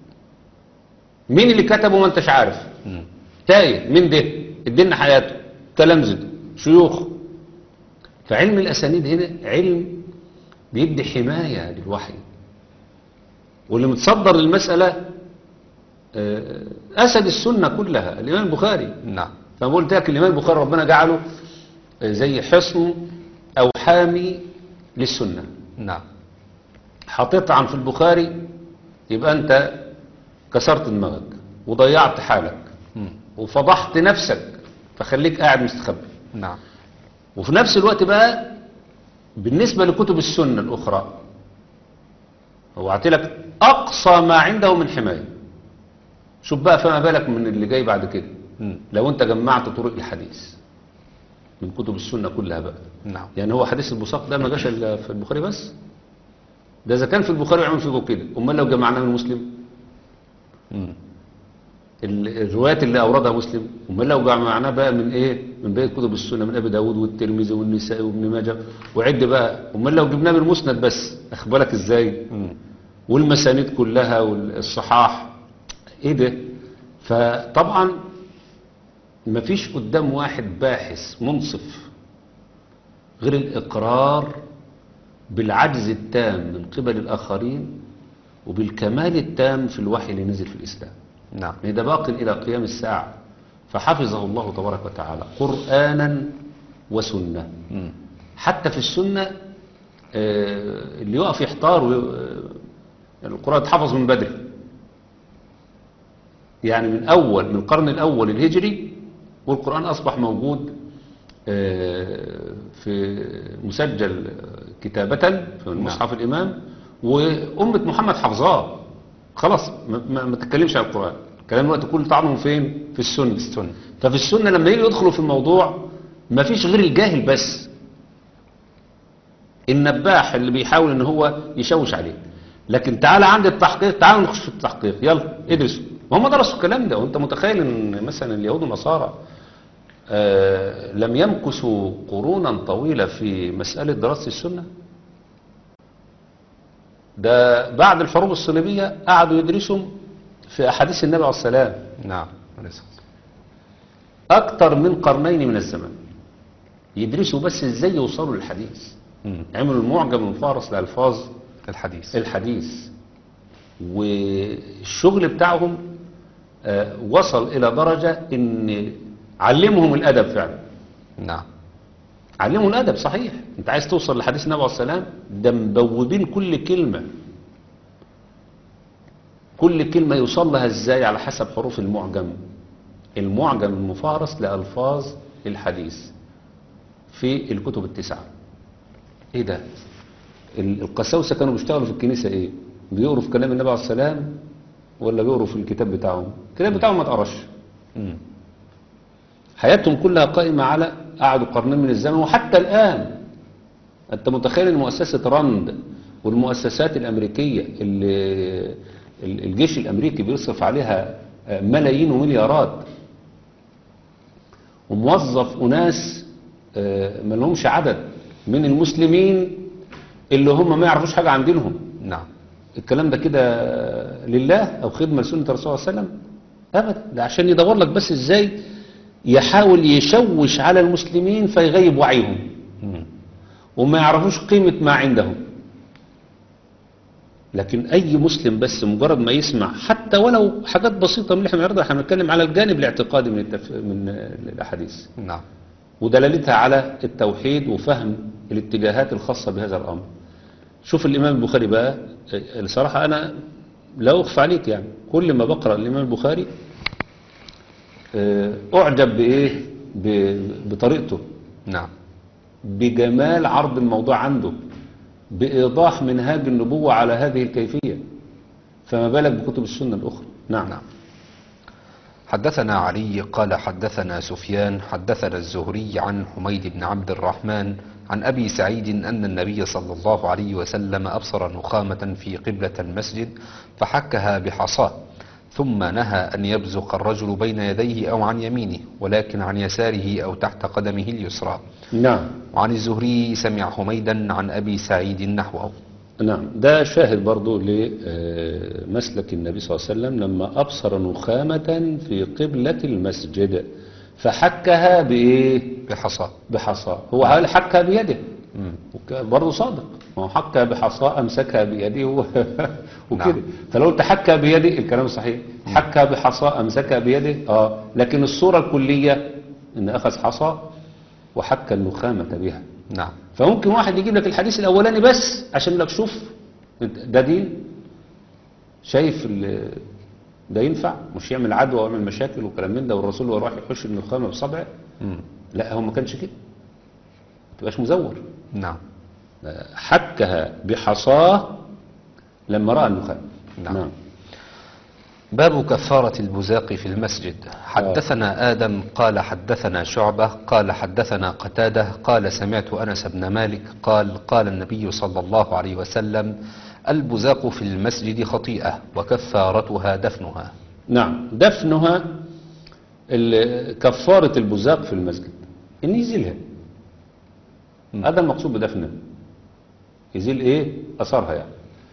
C: مين اللي كتبه ما انتش عارف
B: مم.
C: تايه مين ده ادينا حياته تلامذة شيوخ فعلم الأسانيد هنا علم بيدي حماية للوحي واللي متصدر للمسألة آه، أسد السنة كلها الإمام البخاري
B: نعم
C: فما قلت لك الإمام البخاري ربنا جعله آه، زي حصن أو حامي للسنة
B: نعم
C: حطيت في البخاري يبقى أنت كسرت دماغك وضيعت حالك
B: مم.
C: وفضحت نفسك فخليك قاعد مستخبي
B: نعم
C: وفي نفس الوقت بقى بالنسبة لكتب السنة الأخرى هو لك أقصى ما عنده من حماية شوف بقى فما بالك من اللي جاي بعد كده
B: مم.
C: لو أنت جمعت طرق الحديث من كتب السنة كلها بقى
B: نعم
C: يعني هو حديث البصاق ده ما جاش إلا في البخاري بس ده إذا كان في البخاري يعمل فيه كده أمال لو جمعناه من مسلم
B: مم.
C: ال- الروايات اللي أوردها مسلم امال لو جمعناه بقى من إيه من بقية كتب السنة من أبي داود والترمذي والنسائي وابن ماجه وعد بقى امال لو جبناه من المسند بس أخبرك إزاي
B: مم.
C: والمسانيد كلها والصحاح إيه ده فطبعا مفيش قدام واحد باحث منصف غير الإقرار بالعجز التام من قبل الآخرين وبالكمال التام في الوحي اللي نزل في الإسلام
B: نعم
C: يعني ده باق إلى قيام الساعة فحفظه الله تبارك وتعالى قرآنا وسنة
B: مم.
C: حتى في السنة آه، اللي يقف يحتار وي- آه، القرآن اتحفظ من بدري يعني من أول من القرن الأول الهجري والقرآن أصبح موجود آه، في مسجل كتابة في مصحف الإمام وأمة محمد حفظاه خلاص ما, ما, ما تتكلمش عن القرآن الكلام الوقت كله طعمهم فين في السنة
B: السنة.
C: ففي السنة لما يجي يدخلوا في الموضوع ما فيش غير الجاهل بس النباح اللي بيحاول ان هو يشوش عليه لكن تعالى عند التحقيق تعالى نخش في التحقيق يلا ادرسوا وهم درسوا الكلام ده وانت متخيل ان مثلا اليهود والنصارى آه لم يمكثوا قرونا طويلة في مسألة دراسة السنة ده بعد الحروب الصليبية قعدوا يدرسوا في أحاديث النبي عليه السلام
B: نعم عليه الصلاة والسلام.
C: أكتر من قرنين من الزمن يدرسوا بس ازاي يوصلوا للحديث
B: مم.
C: عملوا المعجم المفارس لألفاظ
B: الحديث
C: الحديث والشغل بتاعهم آه، وصل إلى درجة إن علمهم الأدب فعلا
B: نعم
C: علمهم الأدب صحيح أنت عايز توصل لحديث النبي عليه السلام ده مبوبين كل كلمة كل كلمة يوصل لها ازاي على حسب حروف المعجم المعجم المفارس لألفاظ الحديث في الكتب التسعة ايه ده ال- القساوسة كانوا بيشتغلوا في الكنيسة ايه بيقروا في كلام النبي عليه السلام ولا بيقروا في الكتاب بتاعهم الكتاب بتاعهم ما اتقراش
B: مم.
C: حياتهم كلها قائمة على قعدوا قرنين من الزمن وحتى الآن أنت متخيل أن مؤسسة راند والمؤسسات الأمريكية اللي ال- الجيش الأمريكي بيصرف عليها آه، ملايين ومليارات وموظف أناس آه، ما لهمش عدد من المسلمين اللي هم ما يعرفوش حاجة عن دينهم
B: نعم
C: الكلام ده كده لله او خدمه لسنه الرسول صلى الله عليه وسلم ابدا ده عشان يدور لك بس ازاي يحاول يشوش على المسلمين فيغيب وعيهم
B: مم.
C: وما يعرفوش قيمه ما عندهم لكن اي مسلم بس مجرد ما يسمع حتى ولو حاجات بسيطه من اللي احنا بنعرضها احنا بنتكلم على الجانب الاعتقادي من التف... من الاحاديث
B: نعم
C: ودلالتها على التوحيد وفهم الاتجاهات الخاصة بهذا الأمر شوف الإمام البخاري بقى آه، الصراحة أنا لا أخفى عليك يعني كل ما بقرأ الإمام البخاري آه، أعجب بإيه ب- بطريقته
B: نعم
C: بجمال عرض الموضوع عنده بإيضاح منهاج النبوة على هذه الكيفية فما بالك بكتب السنة الأخرى نعم
B: نعم حدثنا علي قال حدثنا سفيان حدثنا الزهري عن حميد بن عبد الرحمن عن أبي سعيد أن النبي صلى الله عليه وسلم أبصر نخامة في قبلة المسجد فحكها بحصاه ثم نهى أن يبزق الرجل بين يديه أو عن يمينه ولكن عن يساره أو تحت قدمه اليسرى
C: نعم
B: وعن الزهري سمع حميدا عن أبي سعيد نحوه
C: نعم ده شاهد برضو لمسلك النبي صلى الله عليه وسلم لما أبصر نخامة في قبلة المسجد فحكها بإيه؟
B: بحصاه
C: بحصاه هو هل حكها بيده
B: مم.
C: وك- برضه صادق ما هو حكها بحصاه أمسكها بيده و- وكده
B: نعم.
C: فلو قلت حكها بيده الكلام صحيح حكها بحصاه أمسكها بيده آه لكن الصورة الكلية إن أخذ حصاه وحك النخامة بها
B: نعم
C: فممكن واحد يجيب لك الحديث الاولاني بس عشان لك شوف ده دين شايف ال- ده ينفع مش يعمل عدوى ويعمل مشاكل وكلام من ده والرسول وهو راح يحش النخامه بصبعه
B: مم.
C: لا هو ما كانش كده ما تبقاش مزور
B: نعم
C: حكها بحصاه لما راى النخامه
B: نعم. باب كفارة البزاق في المسجد حدثنا آدم قال حدثنا شعبة قال حدثنا قتادة قال سمعت أنس بن مالك قال قال النبي صلى الله عليه وسلم البزاق في المسجد خطيئة وكفارتها دفنها
C: نعم دفنها ال- كفاره البزاق في المسجد ان يزيلها هذا المقصود بدفنها يزيل ايه اثرها يعني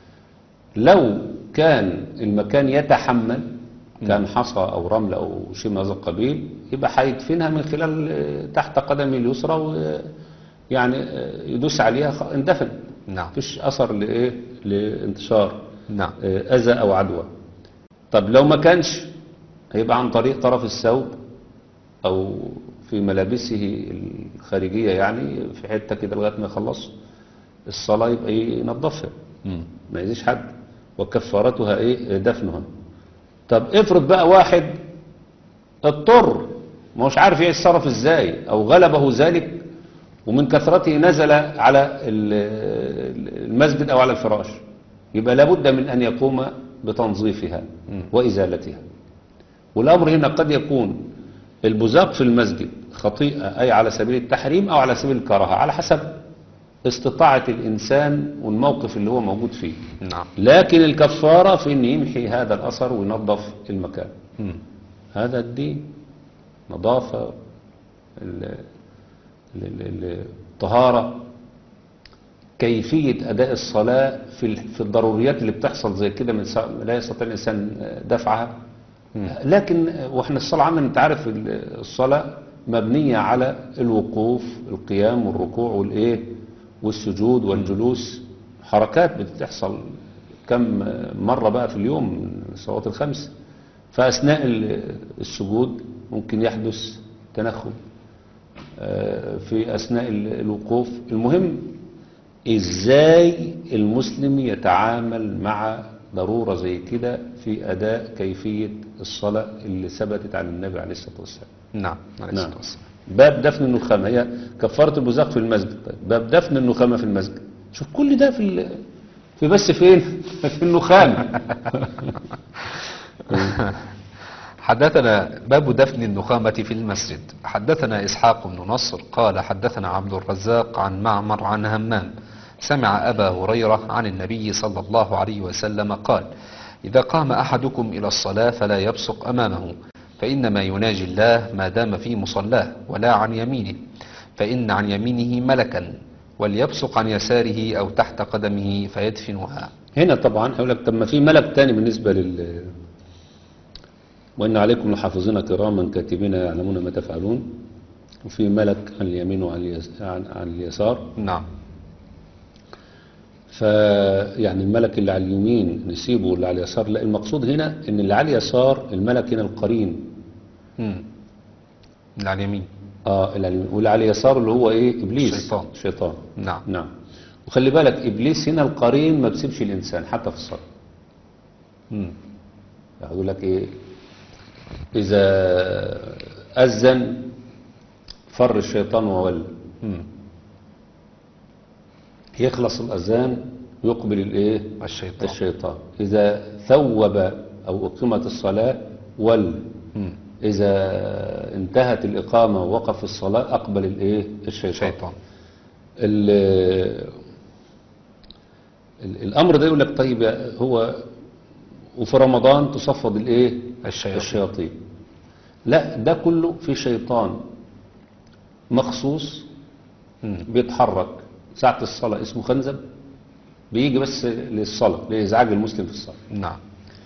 C: لو كان المكان يتحمل كان حصى او رمل او شيء من هذا القبيل يبقى هيدفنها من خلال آه، تحت قدمه اليسرى ويعني يدوس عليها خ- اندفن
B: نعم
C: مفيش اثر لايه لانتشار
B: نعم
C: آه، اذى او عدوى طب لو ما كانش هيبقى عن طريق طرف الثوب او في ملابسه الخارجيه يعني في حته كده لغايه ما يخلص الصلاه يبقى ينظفها
B: مم.
C: ما يأذيش حد وكفارتها ايه دفنها طب افرض بقى واحد اضطر ما هوش عارف يتصرف ازاي او غلبه ذلك ومن كثرته نزل على ال- المسجد او على الفراش يبقى لابد من ان يقوم بتنظيفها وازالتها والامر هنا قد يكون البزاق في المسجد خطيئه اي على سبيل التحريم او على سبيل الكراهه على حسب استطاعة الإنسان والموقف اللي هو موجود فيه
B: نعم
C: لكن الكفارة في أن يمحي هذا الأثر وينظف المكان
B: مم.
C: هذا الدين نظافة ال- ال- ال- الطهارة كيفية أداء الصلاة في ال- في الضروريات اللي بتحصل زي كده من سا- لا يستطيع الإنسان دفعها لكن واحنا الصلاة عندنا انت عارف ال- الصلاة مبنية على الوقوف القيام والركوع والإيه والسجود والجلوس حركات بتحصل كم مرة بقى في اليوم من الصلوات الخمس فأثناء ال- السجود ممكن يحدث تنخم آه، في أثناء ال- الوقوف المهم إزاي المسلم يتعامل مع ضرورة زي كده في أداء كيفية الصلاة اللي ثبتت عن النبي عليه الصلاة والسلام
B: نعم عليه
C: نعم
B: الصلاة والسلام
C: باب دفن النخامة هي كفارة البزاق في المسجد طيب باب دفن النخامة في المسجد شوف كل ده في ال... في بس فين في النخامة
B: حدثنا باب دفن النخامة في المسجد حدثنا إسحاق بن نصر قال حدثنا عبد الرزاق عن معمر عن همام سمع أبا هريرة عن النبي صلى الله عليه وسلم قال إذا قام أحدكم إلى الصلاة فلا يبصق أمامه فإنما يناجي الله ما دام في مصلاه ولا عن يمينه فإن عن يمينه ملكا وليبصق عن يساره أو تحت قدمه فيدفنها
C: هنا طبعا هقول لك طب ما في ملك تاني بالنسبة لل وإن عليكم لحافظين كراما كاتبين يعلمون ما تفعلون وفي ملك عن اليمين وعن اليس... عن... عن اليسار
B: نعم
C: فيعني الملك اللي على اليمين نسيبه اللي على اليسار لا المقصود هنا ان اللي على اليسار الملك هنا القرين
B: مم. اللي على اليمين
C: اه اللي على اليمين واللي على اليسار اللي هو ايه ابليس
B: الشيطان.
C: شيطان
B: نعم
C: نعم وخلي بالك ابليس هنا القرين ما بيسيبش الانسان حتى في الصلاه
B: مم.
C: يقول لك ايه اذا اذن فر الشيطان وولى
B: مم.
C: يخلص الاذان يقبل الايه
B: الشيطان
C: الشيطان اذا ثوب او اقيمت الصلاه ول
B: مم.
C: اذا انتهت الاقامه ووقف الصلاه اقبل الايه الشيطان
B: الشيطان
C: ال- ال- الامر ده يقول لك طيب يا- هو وفي رمضان تصفد الايه
B: الشياطين.
C: الشياطين لا ده كله في شيطان مخصوص
B: مم.
C: بيتحرك ساعة الصلاة اسمه خنزب بيجي بس للصلاة لإزعاج المسلم في الصلاة
B: نعم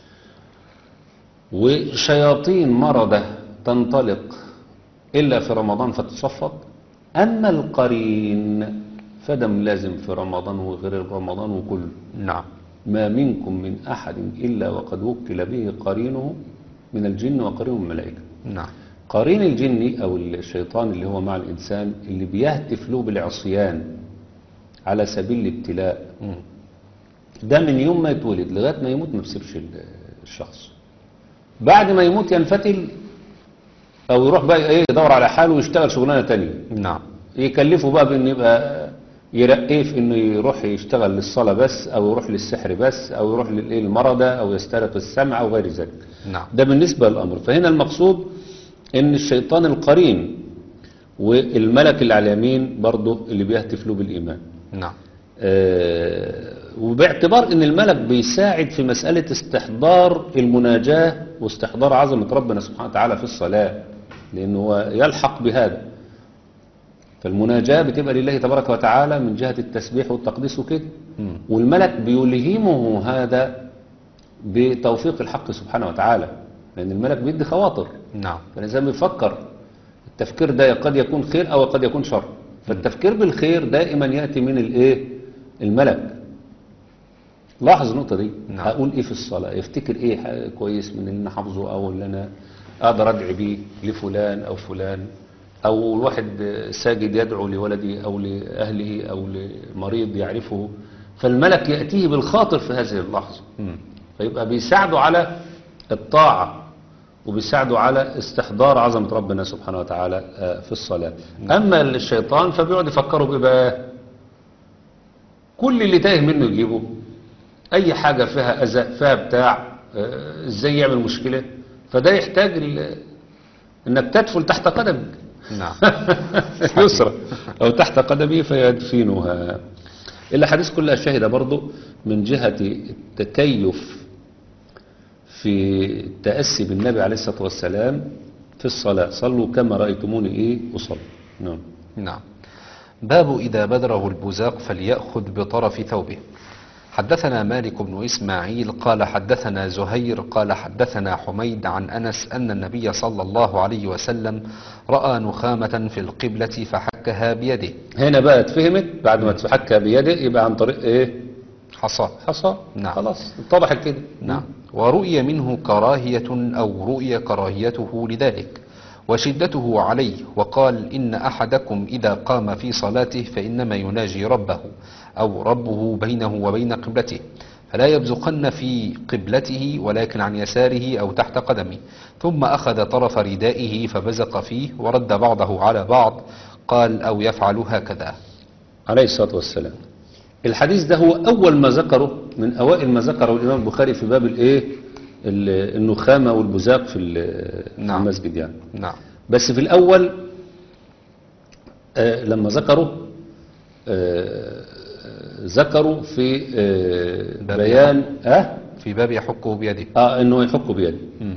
C: وشياطين مردة تنطلق إلا في رمضان فتصفد أما القرين فدم لازم في رمضان وغير رمضان وكله
B: نعم
C: ما منكم من أحد إلا وقد وكل به قرينه من الجن وقرينه من الملائكة
B: نعم
C: قرين الجن أو الشيطان اللي هو مع الإنسان اللي بيهتف له بالعصيان على سبيل الابتلاء
B: مم.
C: ده من يوم ما يتولد لغاية ما يموت ما بيسيبش ال- الشخص بعد ما يموت ينفتل أو يروح بقى إيه يدور على حاله ويشتغل شغلانة تانية
B: نعم
C: يكلفه بقى بأنه يبقى يرقيه في انه يروح يشتغل للصلاة بس او يروح للسحر بس او يروح للايه المرضى او يسترق السمع او غير ذلك
B: نعم
C: ده بالنسبة للأمر فهنا المقصود ان الشيطان القرين والملك اللي على اليمين برضه اللي بيهتف له بالإيمان
B: نعم
C: آه، وباعتبار ان الملك بيساعد في مسألة استحضار المناجاة واستحضار عظمة ربنا سبحانه وتعالى في الصلاة لانه هو يلحق بهذا فالمناجاة بتبقى لله تبارك وتعالى من جهة التسبيح والتقديس وكده
B: مم.
C: والملك بيلهمه هذا بتوفيق الحق سبحانه وتعالى لأن الملك بيدي خواطر
B: نعم
C: فالإنسان بيفكر التفكير ده قد يكون خير أو قد يكون شر فالتفكير بالخير دائما يأتي من الإيه الملك لاحظ النقطة دي
B: نعم.
C: هقول إيه في الصلاة يفتكر إيه ح- كويس من اللي أنا حافظه أو اللي أنا أقدر أدعي بيه لفلان أو فلان أو الواحد ساجد يدعو لولده أو لأهله أو لمريض يعرفه فالملك يأتيه بالخاطر في هذه اللحظة
B: مم.
C: فيبقى بيساعده على الطاعة وبيساعده على استحضار عظمة ربنا سبحانه وتعالى آه، في الصلاة أما الشيطان فبيقعد يفكروا بإيه بقى كل اللي تايه منه يجيبه أي حاجة فيها أذى فيها بتاع آه، إزاي يعمل مشكلة فده يحتاج ال- إنك تدفل تحت قدمك
B: نعم
C: يسرى أو تحت قدمه فيدفنها الأحاديث كلها شاهدة برضو من جهة التكيف في التأسي بالنبي عليه الصلاة والسلام في الصلاة صلوا كما رأيتموني إيه أصلي نعم
B: نعم باب إذا بدره البزاق فليأخذ بطرف ثوبه حدثنا مالك بن إسماعيل قال حدثنا زهير قال حدثنا حميد عن أنس أن النبي صلى الله عليه وسلم رأى نخامة في القبلة فحكها بيده
C: هنا بقى اتفهمت بعد ما تحكى بيده يبقى عن طريق إيه
B: حصى
C: حصى
B: نعم.
C: خلاص اتضحت كده
B: نعم ورؤي منه كراهية أو رؤي كراهيته لذلك وشدته عليه وقال إن أحدكم إذا قام في صلاته فإنما يناجي ربه أو ربه بينه وبين قبلته فلا يبزقن في قبلته ولكن عن يساره أو تحت قدمه ثم أخذ طرف ردائه فبزق فيه ورد بعضه على بعض قال أو يفعل هكذا
C: عليه الصلاة والسلام الحديث ده هو أول ما ذكره من أوائل ما ذكره الإمام البخاري في باب الإيه ال- النخامة والبزاق في ال- في
B: نعم.
C: المسجد يعني
B: نعم
C: بس في الأول آه لما ذكروا آه ذكروا في آه
B: باب
C: بيان آه,
B: في باب يحكه بيده
C: آه إنه يحك بيده
B: مم.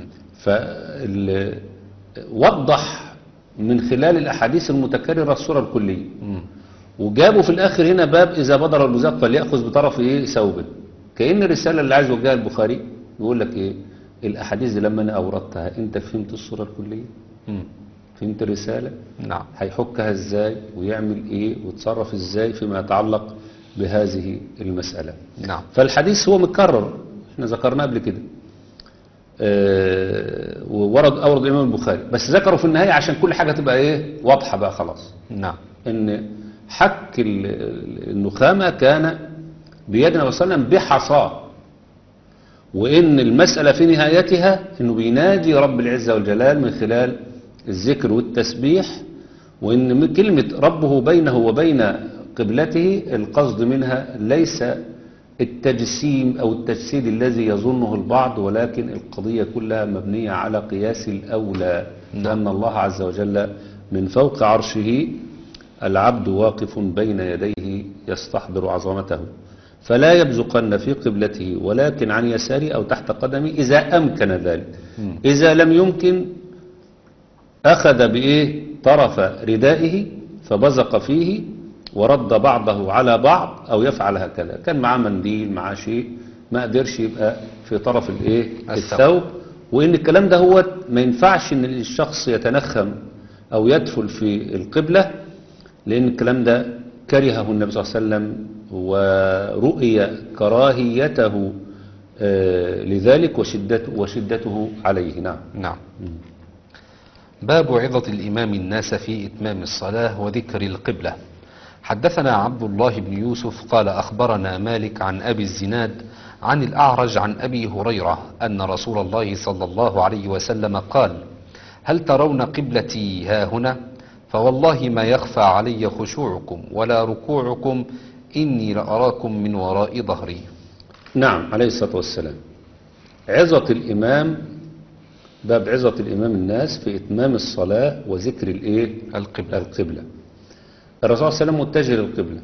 C: فوضح من خلال الأحاديث المتكررة الصورة الكلية
B: مم.
C: وجابوا في الآخر هنا باب إذا بدر البزاق فليأخذ بطرف إيه ثوبه كأن الرسالة اللي عايز يوجهها البخاري يقول لك إيه الأحاديث دي لما أنا أوردتها أنت فهمت الصورة الكلية
B: مم.
C: فهمت الرسالة
B: نعم
C: هيحكها إزاي ويعمل إيه وتصرف إزاي فيما يتعلق بهذه المسألة
B: نعم
C: فالحديث هو متكرر احنا ذكرناه قبل كده آه، وورد أورد الإمام البخاري بس ذكروا في النهاية عشان كل حاجة تبقى إيه واضحة بقى خلاص
B: نعم
C: ان حك ال- ال- النخامة كان بيد النبي صلى الله عليه وسلم بحصاه وان المسألة في نهايتها انه بينادي رب العزة والجلال من خلال الذكر والتسبيح وان من كلمة ربه بينه وبين قبلته القصد منها ليس التجسيم او التجسيد الذي يظنه البعض ولكن القضية كلها مبنية على قياس الاولى لان الله عز وجل من فوق عرشه العبد واقف بين يديه يستحضر عظمته فلا يبزقن في قبلته ولكن عن يساره أو تحت قدمه إذا أمكن ذلك إذا لم يمكن أخذ بإيه طرف ردائه فبزق فيه ورد بعضه على بعض أو يفعل هكذا كان معاه منديل معاه شيء ما قدرش يبقى في طرف الإيه
B: الثوب.
C: الثوب وإن الكلام ده هو ما ينفعش إن الشخص يتنخم أو يدفل في القبلة لأن الكلام ده كرهه النبي صلى الله عليه وسلم ورؤي كراهيته آه، لذلك وشدته, وشدته عليه نعم
B: نعم باب عظة الإمام الناس في إتمام الصلاة وذكر القبلة حدثنا عبد الله بن يوسف قال أخبرنا مالك عن أبي الزناد عن الأعرج عن أبي هريرة أن رسول الله صلى الله عليه وسلم قال هل ترون قبلتي ها هنا فوالله ما يخفى علي خشوعكم ولا ركوعكم إني لأراكم من وراء ظهري
C: نعم عليه الصلاة والسلام عظة الإمام باب عظة الإمام الناس في إتمام الصلاة وذكر الإيه
B: القبلة
C: القبلة الرسول صلى الله عليه وسلم متجه للقبلة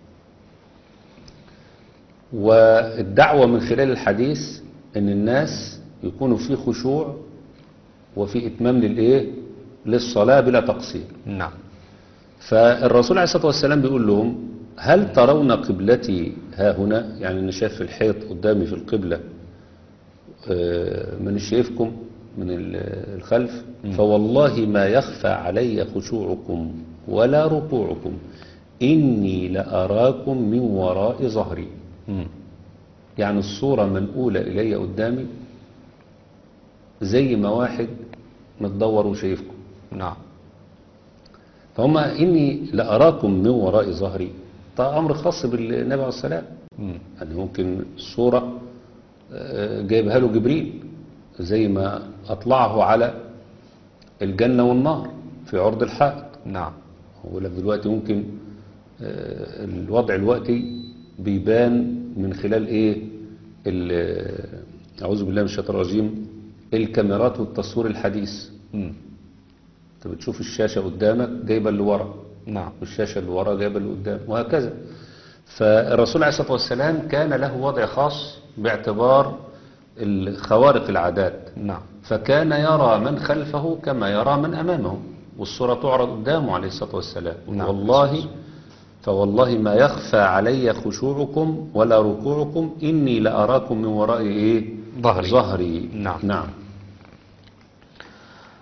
C: والدعوة من خلال الحديث ان الناس يكونوا في خشوع وفي اتمام للايه للصلاة بلا تقصير
B: نعم
C: فالرسول عليه الصلاة والسلام بيقول لهم هل ترون قبلتي ها هنا يعني انا شايف الحيط قدامي في القبلة آه، من شايفكم من ال- الخلف فوالله ما يخفى علي خشوعكم ولا ركوعكم إني لأراكم من وراء ظهري
B: مم.
C: يعني الصورة منقولة إلي قدامي زي ما واحد متدور وشايفكم
B: نعم
C: فهم إني لأراكم من وراء ظهري ده أمر خاص بالنبي عليه السلام
B: مم.
C: يعني ممكن الصورة آه، جايبها له جبريل زي ما أطلعه على الجنة والنار في عرض الحائط
B: نعم
C: هو لك دلوقتي ممكن آه، الوضع الوقتي بيبان من خلال ايه ال- اعوذ بالله من الشيطان الرجيم الكاميرات والتصوير الحديث
B: مم.
C: انت بتشوف الشاشة قدامك جايبه اللي ورا
B: نعم
C: والشاشة اللي ورا جايبه اللي قدام وهكذا فالرسول عليه الصلاة والسلام كان له وضع خاص باعتبار الخوارق العادات
B: نعم
C: فكان يرى من خلفه كما يرى من أمامه والصورة تعرض قدامه عليه الصلاة والسلام
B: نعم.
C: والله فوالله ما يخفى علي خشوعكم ولا ركوعكم إني لأراكم من وراء إيه
B: ظهري.
C: ظهري
B: نعم.
C: نعم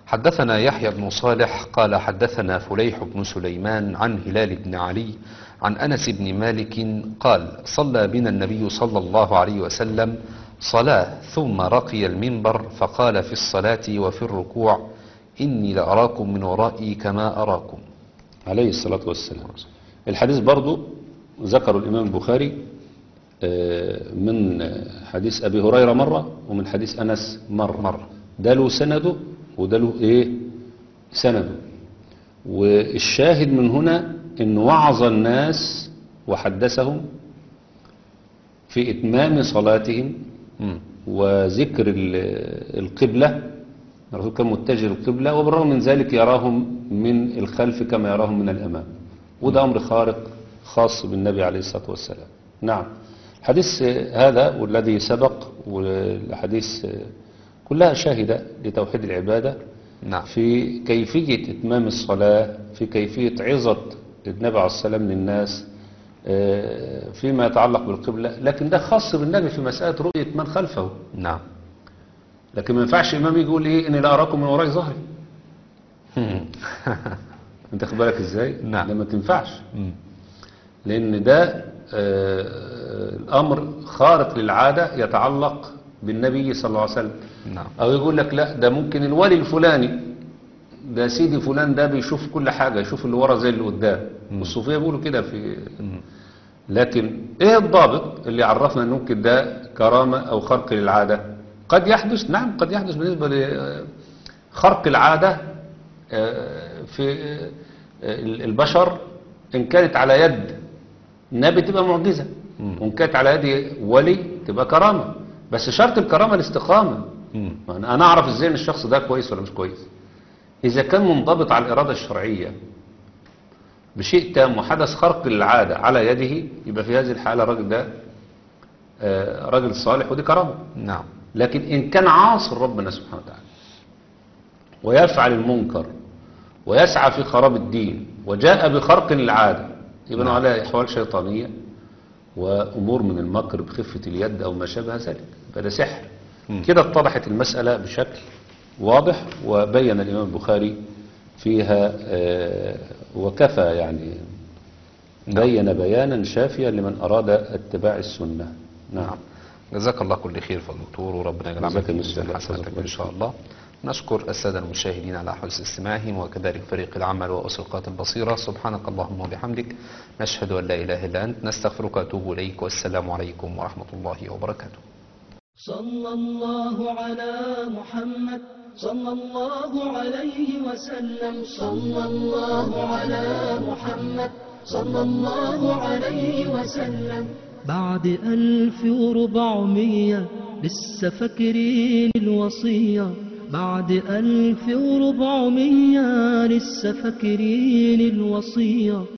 B: حدثنا يحيى بن صالح قال حدثنا فليح بن سليمان عن هلال بن علي عن أنس بن مالك قال صلى بنا النبي صلى الله عليه وسلم صلاة ثم رقي المنبر فقال في الصلاة وفي الركوع إني لأراكم من ورائي كما أراكم
C: عليه الصلاة والسلام الحديث برضو ذكر الإمام البخاري آه، من حديث أبي هريرة مرة ومن حديث أنس مرة
B: مرة.
C: ده له سنده وده له إيه سنده والشاهد من هنا إن وعظ الناس وحدثهم في إتمام صلاتهم
B: مم.
C: وذكر ال- القبلة الرسول كان متجه القبلة وبالرغم من ذلك يراهم من الخلف كما يراهم من الأمام وده أمر خارق خاص بالنبي عليه الصلاة والسلام نعم الحديث هذا والذي سبق والحديث كلها شاهدة لتوحيد العبادة
B: نعم
C: في كيفية إتمام الصلاة في كيفية عظة النبي عليه السلام للناس آه، فيما يتعلق بالقبلة لكن ده خاص بالنبي في مسألة رؤية من خلفه
B: نعم
C: لكن ما ينفعش إمام يقول إيه إني لا أراكم من وراء ظهري أنت خد بالك إزاي؟
B: نعم.
C: ده ما تنفعش
B: مم.
C: لأن ده آه، الأمر خارق للعادة يتعلق بالنبي صلى الله عليه وسلم
B: نعم
C: أو يقول لك لا ده ممكن الولي الفلاني ده سيدي فلان ده بيشوف كل حاجة يشوف اللي ورا زي اللي قدام والصوفية بيقولوا كده في لكن ايه الضابط اللي عرفنا ان ممكن ده كرامة او خرق للعادة قد يحدث نعم قد يحدث بالنسبة لخرق العادة آه، في آه، البشر ان كانت على يد نبي تبقى معجزة وان كانت على يد ولي تبقى كرامة بس شرط الكرامة الاستقامة
B: مم.
C: يعني انا اعرف ازاي ان الشخص ده كويس ولا مش كويس اذا كان منضبط على الاراده الشرعيه بشيء تام وحدث خرق للعاده على يده يبقى في هذه الحاله الراجل ده آه، راجل صالح ودي كرامه
B: نعم
C: لكن ان كان عاصي ربنا سبحانه وتعالى ويفعل المنكر ويسعى في خراب الدين وجاء بخرق للعاده يبقى
B: نعم.
C: عليه احوال شيطانيه وامور من المكر بخفه اليد او ما شابه ذلك فده سحر
B: مم.
C: كده اتضحت المسألة بشكل واضح وبين الإمام البخاري فيها آه، وكفى يعني بين بيانا شافيا لمن أراد اتباع السنة نعم
B: نعم جزاك الله كل خير في الدكتور وربنا يجعل
C: جزاك
B: عملك
C: الله
B: ميزان
C: خير.
B: حسناتك ان شاء الله نشكر الساده المشاهدين على حسن استماعهم وكذلك فريق العمل واسقاط البصيره سبحانك اللهم وبحمدك نشهد ان لا اله الا انت نستغفرك واتوب اليك والسلام عليكم ورحمه الله وبركاته
A: صلى الله على محمد صلى الله عليه وسلم صلى الله على محمد صلى الله عليه وسلم
D: بعد ألف وربعمية لسه فاكرين الوصية بعد ألف وربعمية لسه فاكرين الوصية